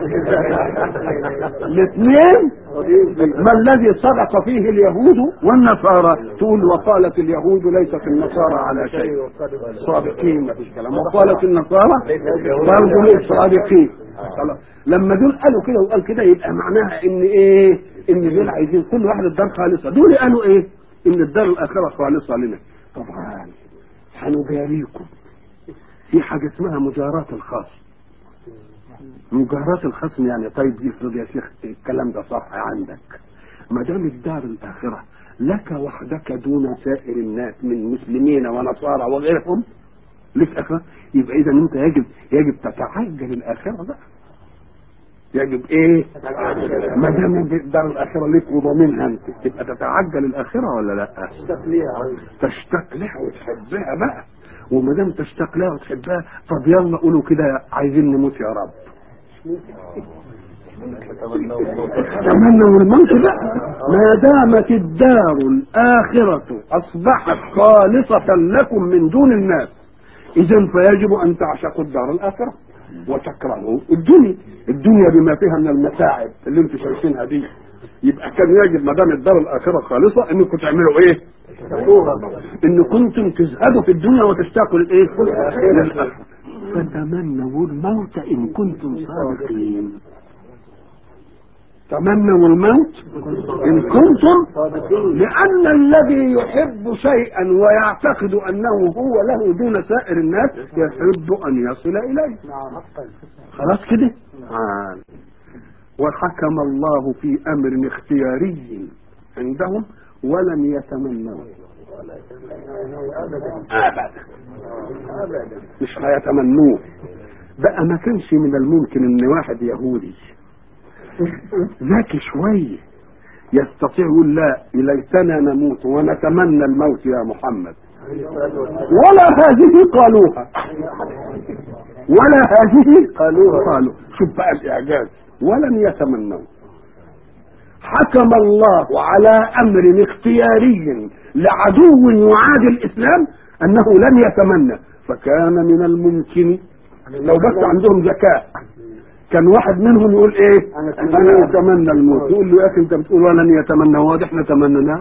الاثنين ما الذي صدق فيه اليهود والنصارى تقول وقالت اليهود ليست النصارى على شيء صادقين ما فيش كلام وقالت النصارى برضه ليس صادقين خلاص. لما دول قالوا كده وقال كده يبقى معناها ان ايه ان دول عايزين كل واحد الدار خالصه دول قالوا ايه ان الدار الاخره خالصه لنا طبعا هنجاريكم في حاجه اسمها مجاراه الخصم مجاراة الخصم يعني طيب افرض يا شيخ الكلام ده صح عندك ما دام الدار الاخره لك وحدك دون سائر الناس من مسلمين ونصارى وغيرهم لك اخره يبقى اذا انت يجب يجب تتعجل الاخره بقى يجب ايه ما دام الدار الاخره لك وضامنها انت تبقى تتعجل الاخره ولا لا تشتاق لها وتحبها بقى وما دام تشتاق لها وتحبها طب يلا قولوا كده عايزين نموت يا رب تمنوا الموت بقى ما دامت الدار الآخرة أصبحت خالصة لكم من دون الناس إذا فيجب أن تعشقوا الدار الآخرة وتكرهوا الدنيا الدنيا بما فيها من المتاعب اللي انتم شايفينها دي يبقى كان يجب ما دام الدار الآخرة خالصة انكم تعملوا ايه؟ ان كنتم تزهدوا في الدنيا وتشتاقوا للايه؟ للآخرة فتمنوا الموت ان كنتم صادقين تمنوا الموت ان كنتم لان الذي يحب شيئا ويعتقد انه هو له دون سائر الناس يحب ان يصل اليه خلاص كده آه. وحكم الله في امر اختياري عندهم ولم يتمنوا ابدا مش هيتمنوه بقى ما كانش من الممكن ان واحد يهودي ذكي شويه يستطيع يقول لا ليتنا نموت ونتمنى الموت يا محمد ولا هذه قالوها ولا هذه قالوها قالوا شوف بقى الاعجاز ولم يتمنوا حكم الله على امر اختياري لعدو يعادي الاسلام انه لن يتمنى فكان من الممكن لو بس عندهم ذكاء كان واحد منهم يقول ايه أنا انا اتمنى الموت يقول له يا اخي انت بتقول ولن يتمنى هو ده احنا تمناه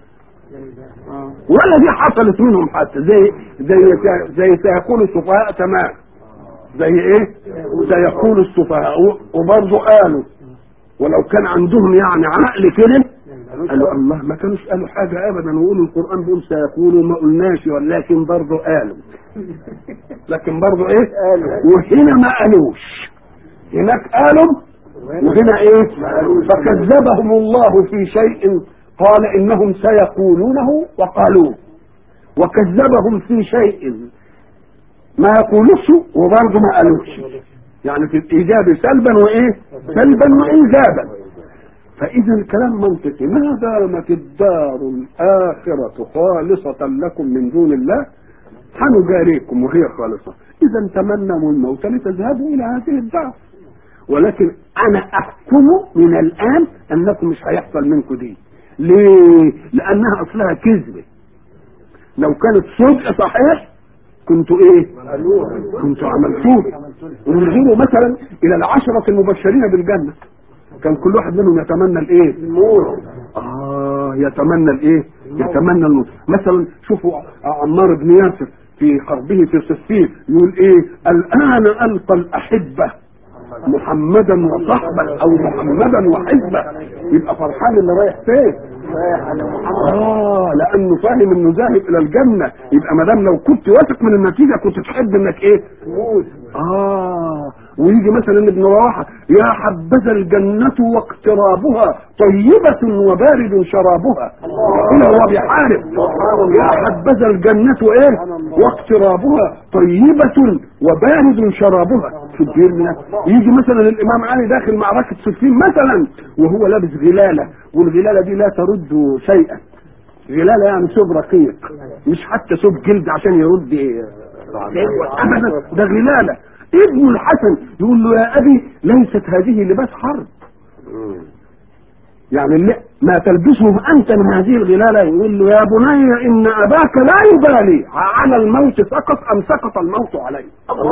ولا دي حصلت منهم حتى زي زي زي سيقول السفهاء تمام زي ايه سيقول السفهاء وبرضه قالوا ولو كان عندهم يعني عقل كده قالوا الله ما كانوش قالوا حاجة أبدا ويقولوا القرآن بيقول سيقولوا ما قلناش ولكن برضه قالوا لكن برضه إيه وهنا ما قالوش هناك قالوا وهنا إيه فكذبهم الله في شيء قال إنهم سيقولونه وقالوه وكذبهم في شيء ما يقولوش وبرضه ما قالوش يعني في الإيجاب سلبا وإيه سلبا وإيجابا فإذا الكلام منطقي ما دامت الدار الآخرة خالصة لكم من دون الله حنجاريكم وهي خالصة إذا تمنوا الموت لتذهبوا إلى هذه الدار ولكن أنا أحكم من الآن أنكم مش هيحصل منكم دي ليه؟ لأنها أصلها كذبة لو كانت صدق صحيح كنتوا ايه كنتوا عملتوه ونرجعوا مثلا الى العشرة المبشرين بالجنة كان كل واحد منهم يتمنى الايه الموت اه يتمنى الايه يتمنى الموت مثلا شوفوا عمار بن ياسر في حربه في صفين يقول ايه الان القى الاحبه محمدا وصحبه او محمدا وحزبه يبقى فرحان اللي رايح فين اه لانه فاهم انه ذاهب الى الجنه يبقى ما دام لو كنت واثق من النتيجه كنت تحب انك ايه تموت اه ويجي مثلا ابن رواحه يا حبذا الجنه واقترابها طيبه وبارد شرابها هنا هو بيحارب يا حبذا الجنه ايه واقترابها طيبه وبارد شرابها في الدنيا يجي مثلا الامام علي داخل معركه صفين مثلا وهو لابس غلاله والغلاله دي لا ترد شيئا غلاله يعني ثوب رقيق مش حتى ثوب جلد عشان يرد ابدا ده غلاله ابن الحسن يقول له يا ابي ليست هذه لباس حرب يعني اللي ما تلبسه انت من هذه الغلاله يقول له يا بني ان اباك لا يبالي على الموت سقط ام سقط الموت عليه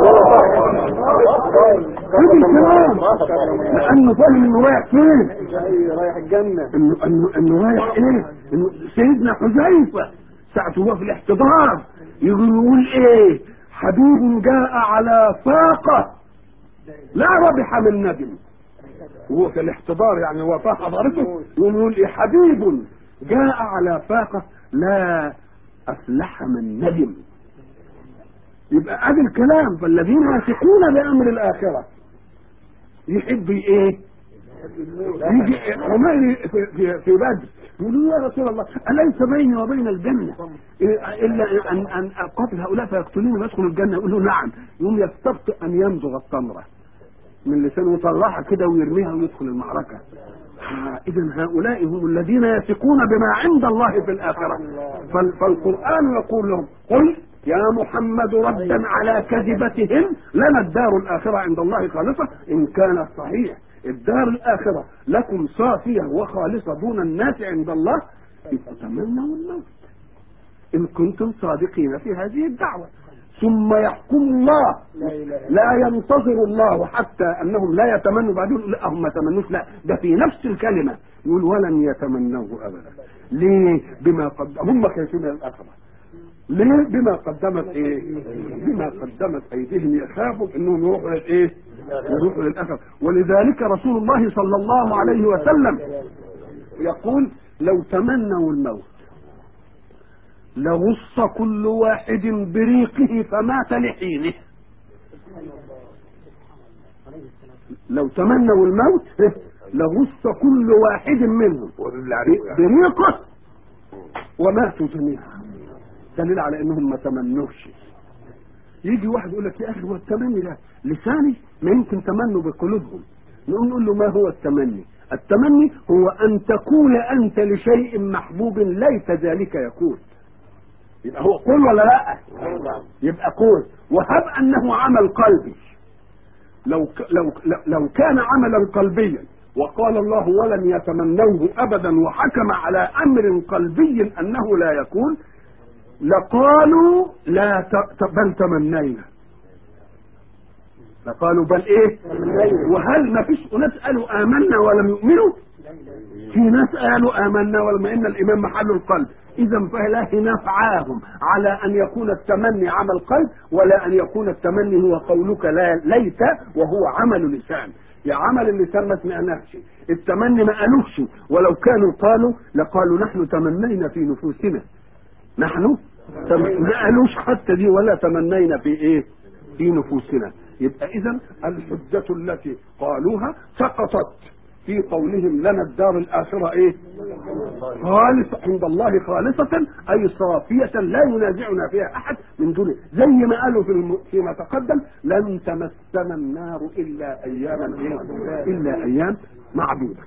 هذا الكلام لانه فاهم انه رايح فين رايح الجنة انه انه انه رايح ايه انه سيدنا حذيفه ساعة هو في الاحتضار يقول يقول ايه حبيب جاء على فاقة لا ربح من ندم وهو في الاحتضار يعني هو طه حضرته يقول يقول ايه حبيب جاء على فاقة لا افلح من ندم يبقى ادي الكلام فالذين يثقون بامر الاخره يحب ايه يجي عمير في, في, في بدر يقول له يا رسول الله اليس بيني وبين الجنه الا ان ان اقاتل هؤلاء فيقتلوني ويدخل الجنه يقول له نعم يقوم يستبطئ ان يمضغ التمره من لسانه يطلعها كده ويرميها ويدخل المعركه اذا هؤلاء هم الذين يثقون بما عند الله في الاخره فال- فالقران يقول لهم قل يا محمد ردا على كذبتهم لنا الدار الاخره عند الله خالصه ان كانت صحيح الدار الاخره لكم صافيه وخالصه دون الناس عند الله فتمنوا الموت ان كنتم صادقين في هذه الدعوه ثم يحكم الله لا ينتظر الله حتى انهم لا يتمنوا بعدين يقول لا هم ما تمنوش لا ده في نفس الكلمه يقول ولن يتمنوه ابدا ليه بما قد هم خايفين من الاخره ليه بما قدمت ايه بما قدمت ايديهم يخافوا انهم يروحوا للايه يروحوا للاخره ولذلك رسول الله صلى الله عليه وسلم يقول لو تمنوا الموت لغص كل واحد بريقه فمات لحينه لو تمنوا الموت لغص كل واحد منهم بريقه وماتوا جميعا دليل على انهم ما تمنوش يجي واحد يقول لك يا اخي هو التمني ده لساني ما يمكن تمنوا بقلوبهم نقوم نقول له ما هو التمني التمني هو ان تكون انت لشيء محبوب ليس ذلك يكون يبقى هو قول ولا لا يبقى قول وهب انه عمل قلبي لو ك- لو لو- لو كان عملا قلبيا وقال الله ولن يتمنوه ابدا وحكم على امر قلبي انه لا يكون لقالوا لا ت... ت- بل تمنينا لقالوا بل ايه وهل ما فيش ناس قالوا امنا ولم يؤمنوا في ناس قالوا امنا ولم ان الايمان محل القلب اذا فلا نفعاهم على ان يكون التمني عمل قلب ولا ان يكون التمني هو قولك لا ليت وهو عمل لسان يا عمل اللسان ما سمعناش التمني ما قالوش ولو كانوا قالوا لقالوا نحن تمنينا في نفوسنا نحن تم- ما قالوش حتى دي ولا تمنينا في ايه في نفوسنا يبقى اذا الحجة التي قالوها سقطت في قولهم لنا الدار الآخرة ايه خالصة عند الله خالصة أي صافية لا ينازعنا فيها أحد من دونه زي ما قالوا في الم... فيما تقدم لن تمسنا النار إلا أياما إيه؟ إلا أيام معدودة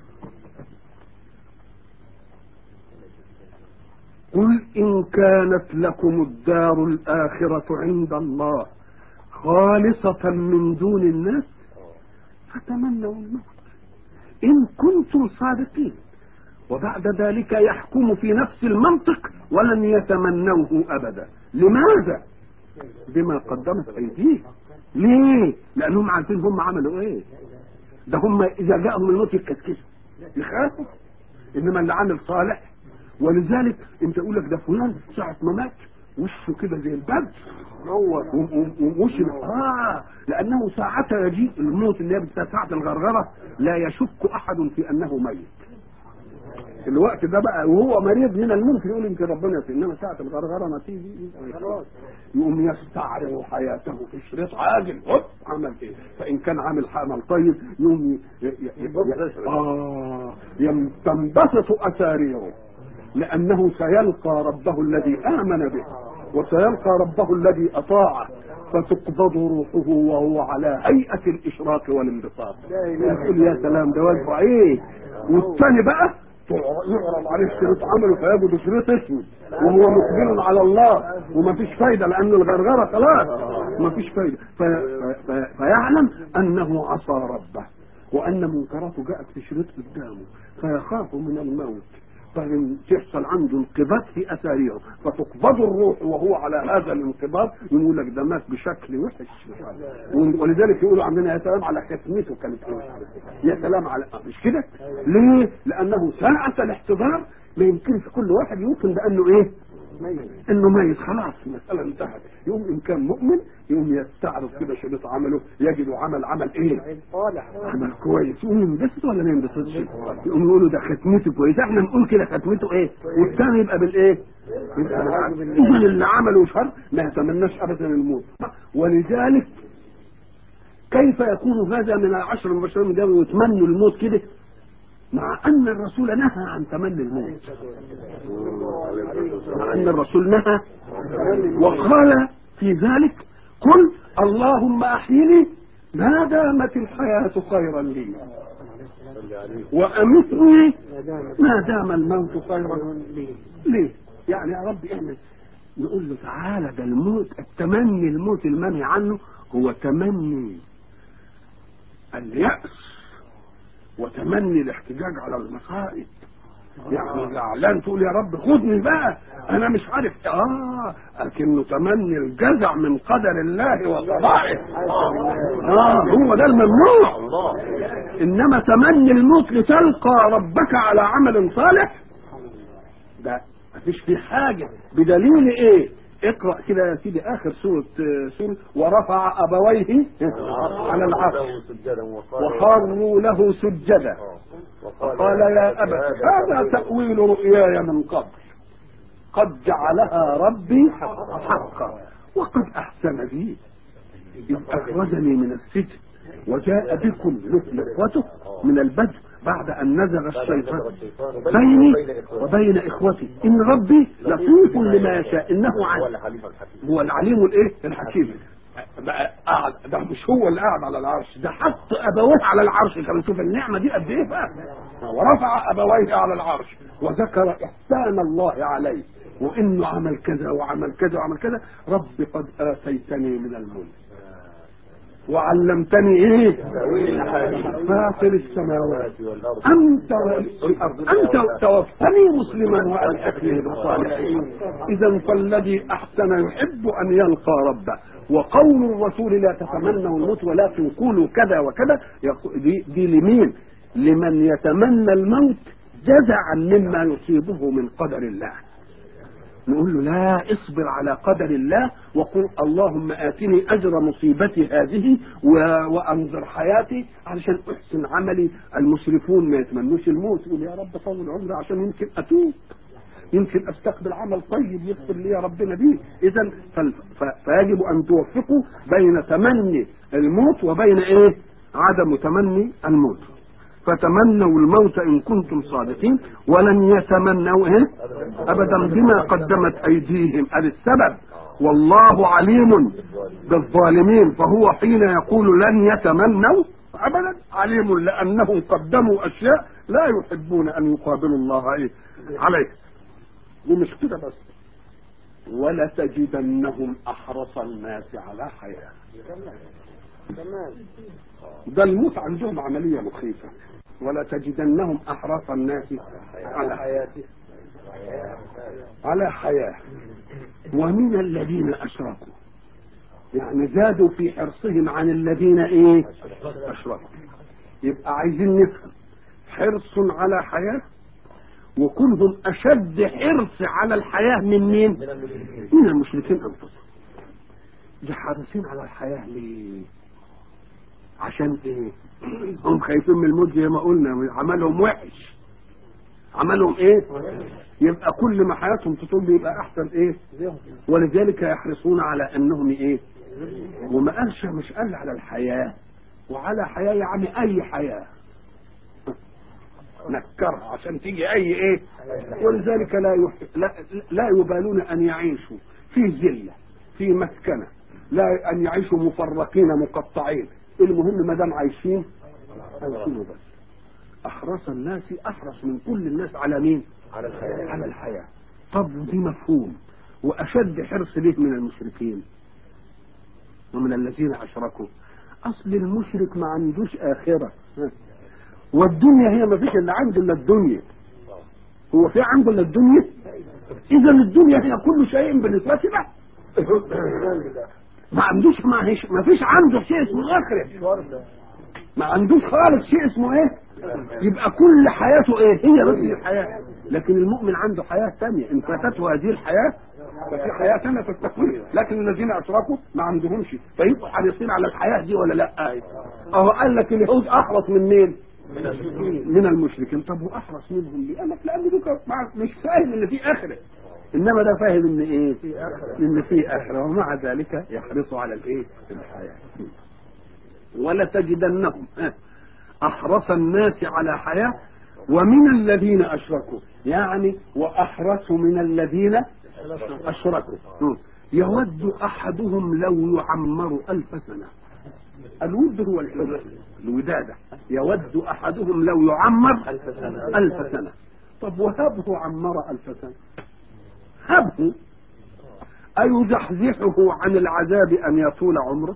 قل إن كانت لكم الدار الآخرة عند الله خالصة من دون الناس فتمنوا الموت إن كنتم صادقين وبعد ذلك يحكم في نفس المنطق ولن يتمنوه أبدا لماذا؟ بما قدمت أيديه ليه؟ لأنهم عارفين هم عملوا إيه ده هم إذا جاءهم الموت يتكسكسوا يخافوا إنما اللي عامل صالح ولذلك انت يقول لك ده فلان ساعة ما مات وشه كده زي البرد نور ووش اه لانه ساعتها يجيء الموت اللي هي بتبقى ساعة الغرغرة لا يشك احد في انه ميت الوقت ده بقى وهو مريض من الممكن يقول يمكن ربنا يسلم انما ساعة الغرغرة ما تيجي يقوم يستعرض حياته في شريط عاجل هوب عمل ايه فان كان عامل عمل طيب يقوم ي... ي... ي... ي... اه يم- تنبسط اثاريه لأنه سيلقى ربه الذي آمن به وسيلقى ربه الذي أطاعه فتقبض روحه وهو على هيئة الإشراق والانبساط يقول يا سلام ده وجهه إيه والثاني بقى يعرض عليه شريط عمله فيجد شريط اسود وهو مقبل على الله ومفيش فايدة لأن الغرغرة خلاص مفيش فايدة في في فيعلم أنه عصى ربه وأن منكراته جاءت في شريط قدامه فيخاف من الموت فإن تحصل عنده انقباض في أثاريه فتقبض الروح وهو على هذا الانقباض يقول لك ده مات بشكل وحش ولذلك يقولوا عندنا يا سلام على ختمته كانت إيه؟ يا سلام على مش كده؟ ليه؟ لأنه ساعة الاحتضار ما يمكنش كل واحد يوقن بأنه إيه؟ انه ميت خلاص المسألة انتهت يقوم ان كان مؤمن يقوم يستعرض كده شريط عمله يجد عمل عمل ايه عمل كويس يقوم ينبسط ولا ما ينبسطش يقوم يقولوا ده ختمته كويسه احنا نقول كده ختمته ايه والثاني يبقى بالايه يبقى بالعكس. اذا اللي عمله شر ما يتمناش ابدا الموت ولذلك كيف يكون هذا من العشر المبشرين من الجنة ويتمنوا الموت كده مع ان الرسول نهى عن تمني الموت مع ان الرسول نهى وقال في ذلك قل اللهم احيني ما دامت الحياة خيرا لي وامتني ما دام الموت خيرا لي ليه يعني يا رب اعمل نقول له تعالى ده الموت التمني الموت المنهي عنه هو تمني اليأس وتمني الاحتجاج على المصائب يعني زعلان تقول يا رب خدني بقى انا مش عارف اه لكنه تمني الجزع من قدر الله وقضائه اه هو ده الممنوع انما تمني الموت لتلقى ربك على عمل صالح ده مفيش فيه حاجه بدليل ايه اقرا كده يا سيدي اخر سوره سوره ورفع ابويه على العرش وخروا له سجدا قال يا أبت هذا تأويل رؤياي من قبل قد جعلها ربي حقا وقد أحسن بي إذ أخرجني من السجن وجاء بكم مثل إخوته من البدء بعد أن نزغ الشيطان بيني وبين إخوتي إن ربي لطيف لما يشاء إنه عليم هو العليم الإيه الحكيم بقى قاعد ده مش هو اللي قاعد على العرش ده حط ابويه على العرش كان شوف النعمه دي قد ايه بقى ورفع ابويه على العرش وذكر احسان الله عليه وانه عمل كذا وعمل كذا وعمل كذا رب قد اتيتني من الملك وعلمتني ايه تأويل الأحاديث فاطر السماوات والأرض انت والارض انت توفني مسلما والحقني بالصالحين اذا فالذي احسن يحب ان يلقى ربه وقول الرسول لا تتمنوا الموت ولكن قولوا كذا وكذا يقو- دي, دي لمين لمن يتمنى الموت جزعا مما يصيبه من قدر الله نقول له لا اصبر على قدر الله وقل اللهم آتني أجر مصيبتي هذه و- وأنظر حياتي علشان أحسن عملي المسرفون ما يتمنوش الموت يقول يا رب طول عمري عشان يمكن أتوب يمكن استقبل عمل طيب يغفر لي يا ربنا بيه اذا فال- ف- فيجب ان توفقوا بين تمني الموت وبين ايه عدم تمني الموت فتمنوا الموت ان كنتم صادقين ولن يتمنوا ايه ابدا بما قدمت ايديهم ادي السبب والله عليم بالظالمين فهو حين يقول لن يتمنوا ابدا عليم لانهم قدموا اشياء لا يحبون ان يقابلوا الله ايه عليه ومش كده بس ولتجدنهم احرص الناس على حياه ده الموت عندهم عمليه مخيفه ولتجدنهم احرص الناس على حياته على حياه ومن الذين اشركوا يعني زادوا في حرصهم عن الذين ايه اشركوا يبقى عايزين نفهم حرص على حياه وكلهم اشد حرص على الحياه من مين من المشركين من المشركين انفسهم دي حريصين على الحياه ليه عشان ايه هم خايفين من الموت زي ما قلنا عملهم وحش عملهم ايه يبقى كل ما حياتهم تطول يبقى احسن ايه ولذلك يحرصون على انهم ايه وما قالش مش قال على الحياه وعلى حياه يعني اي حياه نكرها عشان تيجي اي ايه ولذلك لا يح... لا, لا يبالون ان يعيشوا في ذله في مسكنه لا ان يعيشوا مفرقين مقطعين المهم ما دام عايشين عايشين بس احرص الناس احرص من كل الناس على مين على الحياة على الحياه طب دي مفهوم واشد حرص ليه من المشركين ومن الذين اشركوا اصل المشرك ما عندوش اخره والدنيا هي ما فيش اللي عنده الا الدنيا هو في عنده الا الدنيا اذا الدنيا هي كل شيء بالنسبه له ما عندوش ما, هيش ما فيش عنده شيء اسمه اخره ما عندوش خالص شيء اسمه ايه يبقى كل حياته ايه هي بس دي الحياه لكن المؤمن عنده حياه ثانيه ان فاتته هذه الحياه ففي حياه ثانيه في التكوين لكن الذين اشركوا ما عندهمش فيبقوا حريصين على الحياه دي ولا لا اهو قال لك اليهود احرص من مين من المشركين من المشركين طب واحرص منهم ليه؟ قال لك لان دول مع- مش فاهم ان في اخره انما ده فاهم ان ايه ان في اخره ومع ذلك يحرص على الايه الحياه ولتجدنهم ها، احرص الناس على حياه ومن الذين اشركوا يعني واحرص من الذين اشركوا م. يود احدهم لو يعمر الف سنه الود هو الحب الودادة يود أحدهم لو يعمر ألف سنة ألف سنة طب وهبه عمر ألف سنة هبه أيزحزحه عن العذاب أن يطول عمره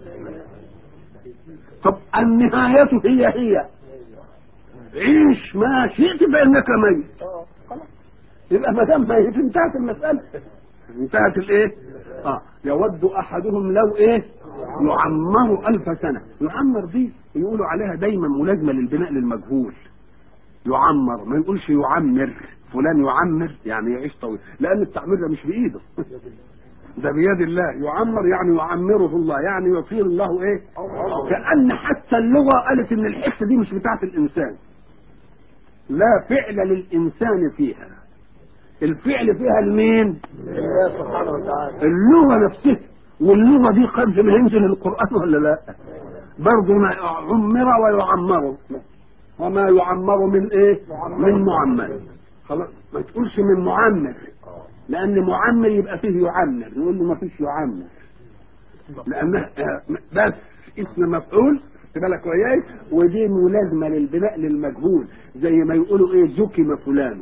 طب النهاية هي هي عيش ما شئت فإنك ميت خلاص. يبقى ما دام ميت انتهت المسألة انتهت الايه؟ اه يود احدهم لو ايه؟ يعمر ألف سنة يعمر دي يقولوا عليها دايما ملازمة للبناء للمجهول يعمر ما يقولش يعمر فلان يعمر يعني يعيش طويل لأن التعمير ده مش بإيده ده بيد الله يعمر يعني يعمره الله يعني يطيل الله ايه كأن حتى اللغة قالت ان الحتة دي مش بتاعت الانسان لا فعل للانسان فيها الفعل فيها المين الله سبحانه وتعالى اللغة نفسها واللغة دي قبل ما ينزل القرآن ولا لا برضه ما عمر ويعمر وما يعمر من ايه من معمر خلاص ما تقولش من معمر لان معمر يبقى فيه يعمر نقول له ما فيش يعمر لانه آه، بس اسم مفعول خد بالك وياي ودي ملازمه للبناء للمجهول زي ما يقولوا ايه زكم فلان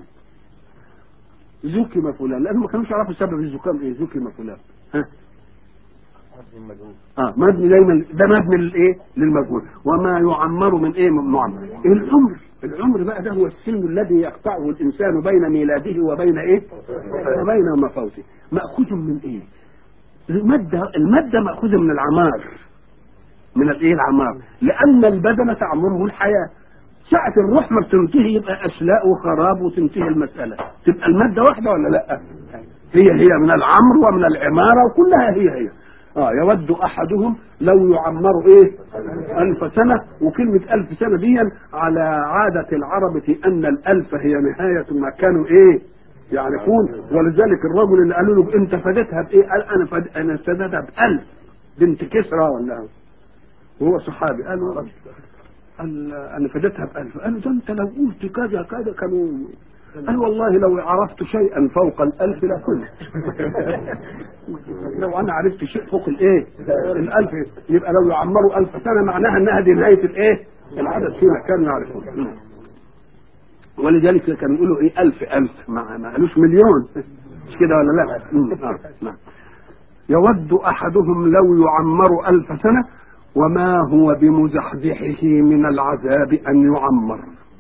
زكم فلان لان ما كانوش يعرفوا سبب الزكام ايه زكم فلان ها اه مبني دايما ده مبني للايه للمجهول وما يعمر من ايه من معمر العمر العمر بقى ده هو السن الذي يقطعه الانسان بين ميلاده وبين ايه وبين مفوته ماخوذ من ايه الماده الماده ماخوذه من العمار من الايه العمار لان البدن تعمره الحياه ساعة الروح ما بتنتهي يبقى أشلاء وخراب وتنتهي المسألة تبقى المادة واحدة ولا لا هي هي من العمر ومن العمارة وكلها هي هي اه يود احدهم لو يعمر ايه الف سنة وكلمة الف سنة دي على عادة العرب في ان الالف هي نهاية ما كانوا ايه يعرفون ولذلك الرجل اللي قالوا له انت فدتها بايه قال انا فد... انا فدتها بألف بنت كسرى ولا وهو صحابي قال له قال انا فدتها بألف قال له ده انت لو قلت كذا كذا كانوا قال والله لو عرفت شيئا فوق الألف لكنت لو أنا عرفت شيء فوق الإيه الألف يبقى لو يعمروا ألف سنة معناها أنها دي نهاية الإيه العدد فيما كانوا يعرفون ولذلك كانوا يقولوا إيه ألف ألف ما, ما قالوش مليون مش كده ولا لا مم. آه. نعم. يود أحدهم لو يعمر ألف سنة وما هو بمزحزحه من العذاب أن يعمر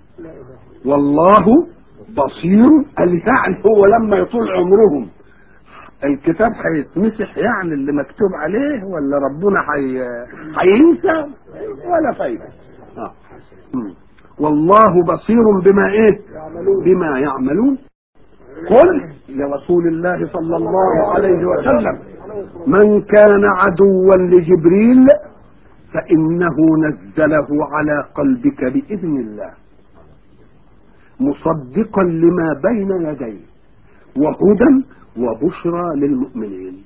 والله بصير قال يعني هو لما يطول عمرهم الكتاب هيتمسح يعني اللي مكتوب عليه ولا ربنا حي... هينسى ولا فايده آه. مم. والله بصير بما ايه بما يعملون قل لرسول الله صلى الله عليه وسلم من كان عدوا لجبريل فإنه نزله على قلبك بإذن الله مصدقا لما بين يديه وهدى وبشرى للمؤمنين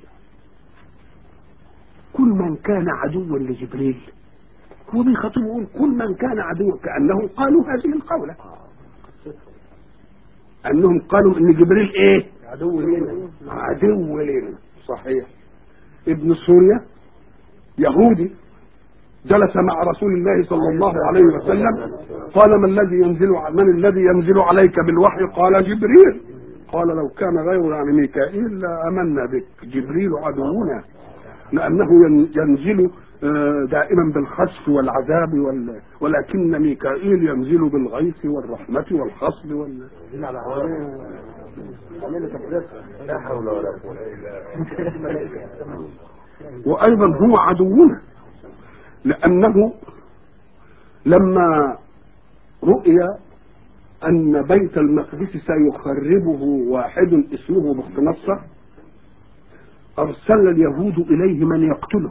كل من كان عدوا لجبريل هو بيخاطبه يقول كل من كان عدوا كأنهم قالوا هذه القولة أنهم قالوا إن جبريل إيه عدو لنا عدو لنا صحيح ابن سوريا يهودي جلس مع رسول الله صلى الله عليه وسلم قال ما الذي ينزل من الذي ينزل عليك بالوحي قال جبريل قال لو كان غير يعني ميكائيل لامنا بك جبريل عدونا لانه ين- ينزل آه، دائما بالخسف والعذاب وال... ولكن ميكائيل ينزل بالغيث والرحمه والخصب وال... لا حول ولا قوة الا بالله وايضا هو عدونا لانه لما رؤي ان بيت المقدس سيخربه واحد اسمه بخت نصر ارسل اليهود اليه من يقتله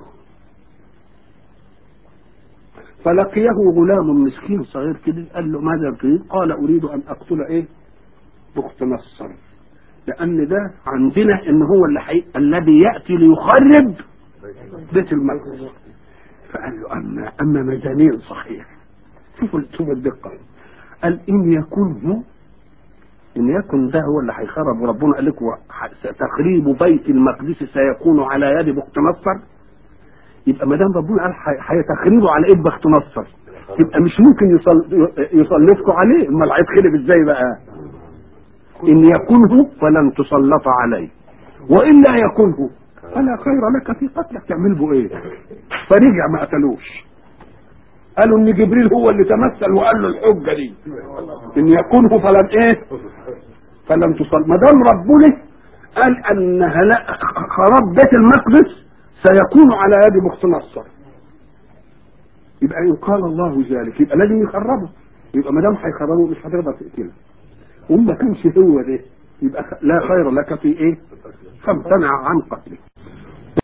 فلقيه غلام مسكين صغير كده قال له ماذا تريد قال اريد ان اقتل ايه بخت نصر لان ده عندنا ان هو اللي حي... الذي ياتي ليخرب بيت المقدس فقال له اما اما مجانين صحيح شوفوا شوفوا الدقه قال ان يكن هو ان يكن ده هو اللي هيخرب وربنا قال لكم ح- تخريب بيت المقدس سيكون على يد بخت نصر يبقى ما دام ربنا قال ح- هيتخربوا على ايد بخت نصر يبقى مش ممكن يصل يسلطكم عليه امال هيتخرب ازاي بقى ان يكنه فلن تسلط عليه وان لا يكنه فلا خير لك في قتلك تعمل به ايه فرجع ما قتلوش قالوا ان جبريل هو اللي تمثل وقال له الحجه دي ان يكنه فلن ايه فلن تصل ما دام ربنا قال ان هلا خراب بيت المقدس سيكون على يد بخت نصر يبقى ان قال الله ذلك يبقى لازم يخربه يبقى ما دام هيخربه مش هتقدر تقتله وما كانش هو ده يبقى خ- لا خير لك في ايه فامتنع عن قتله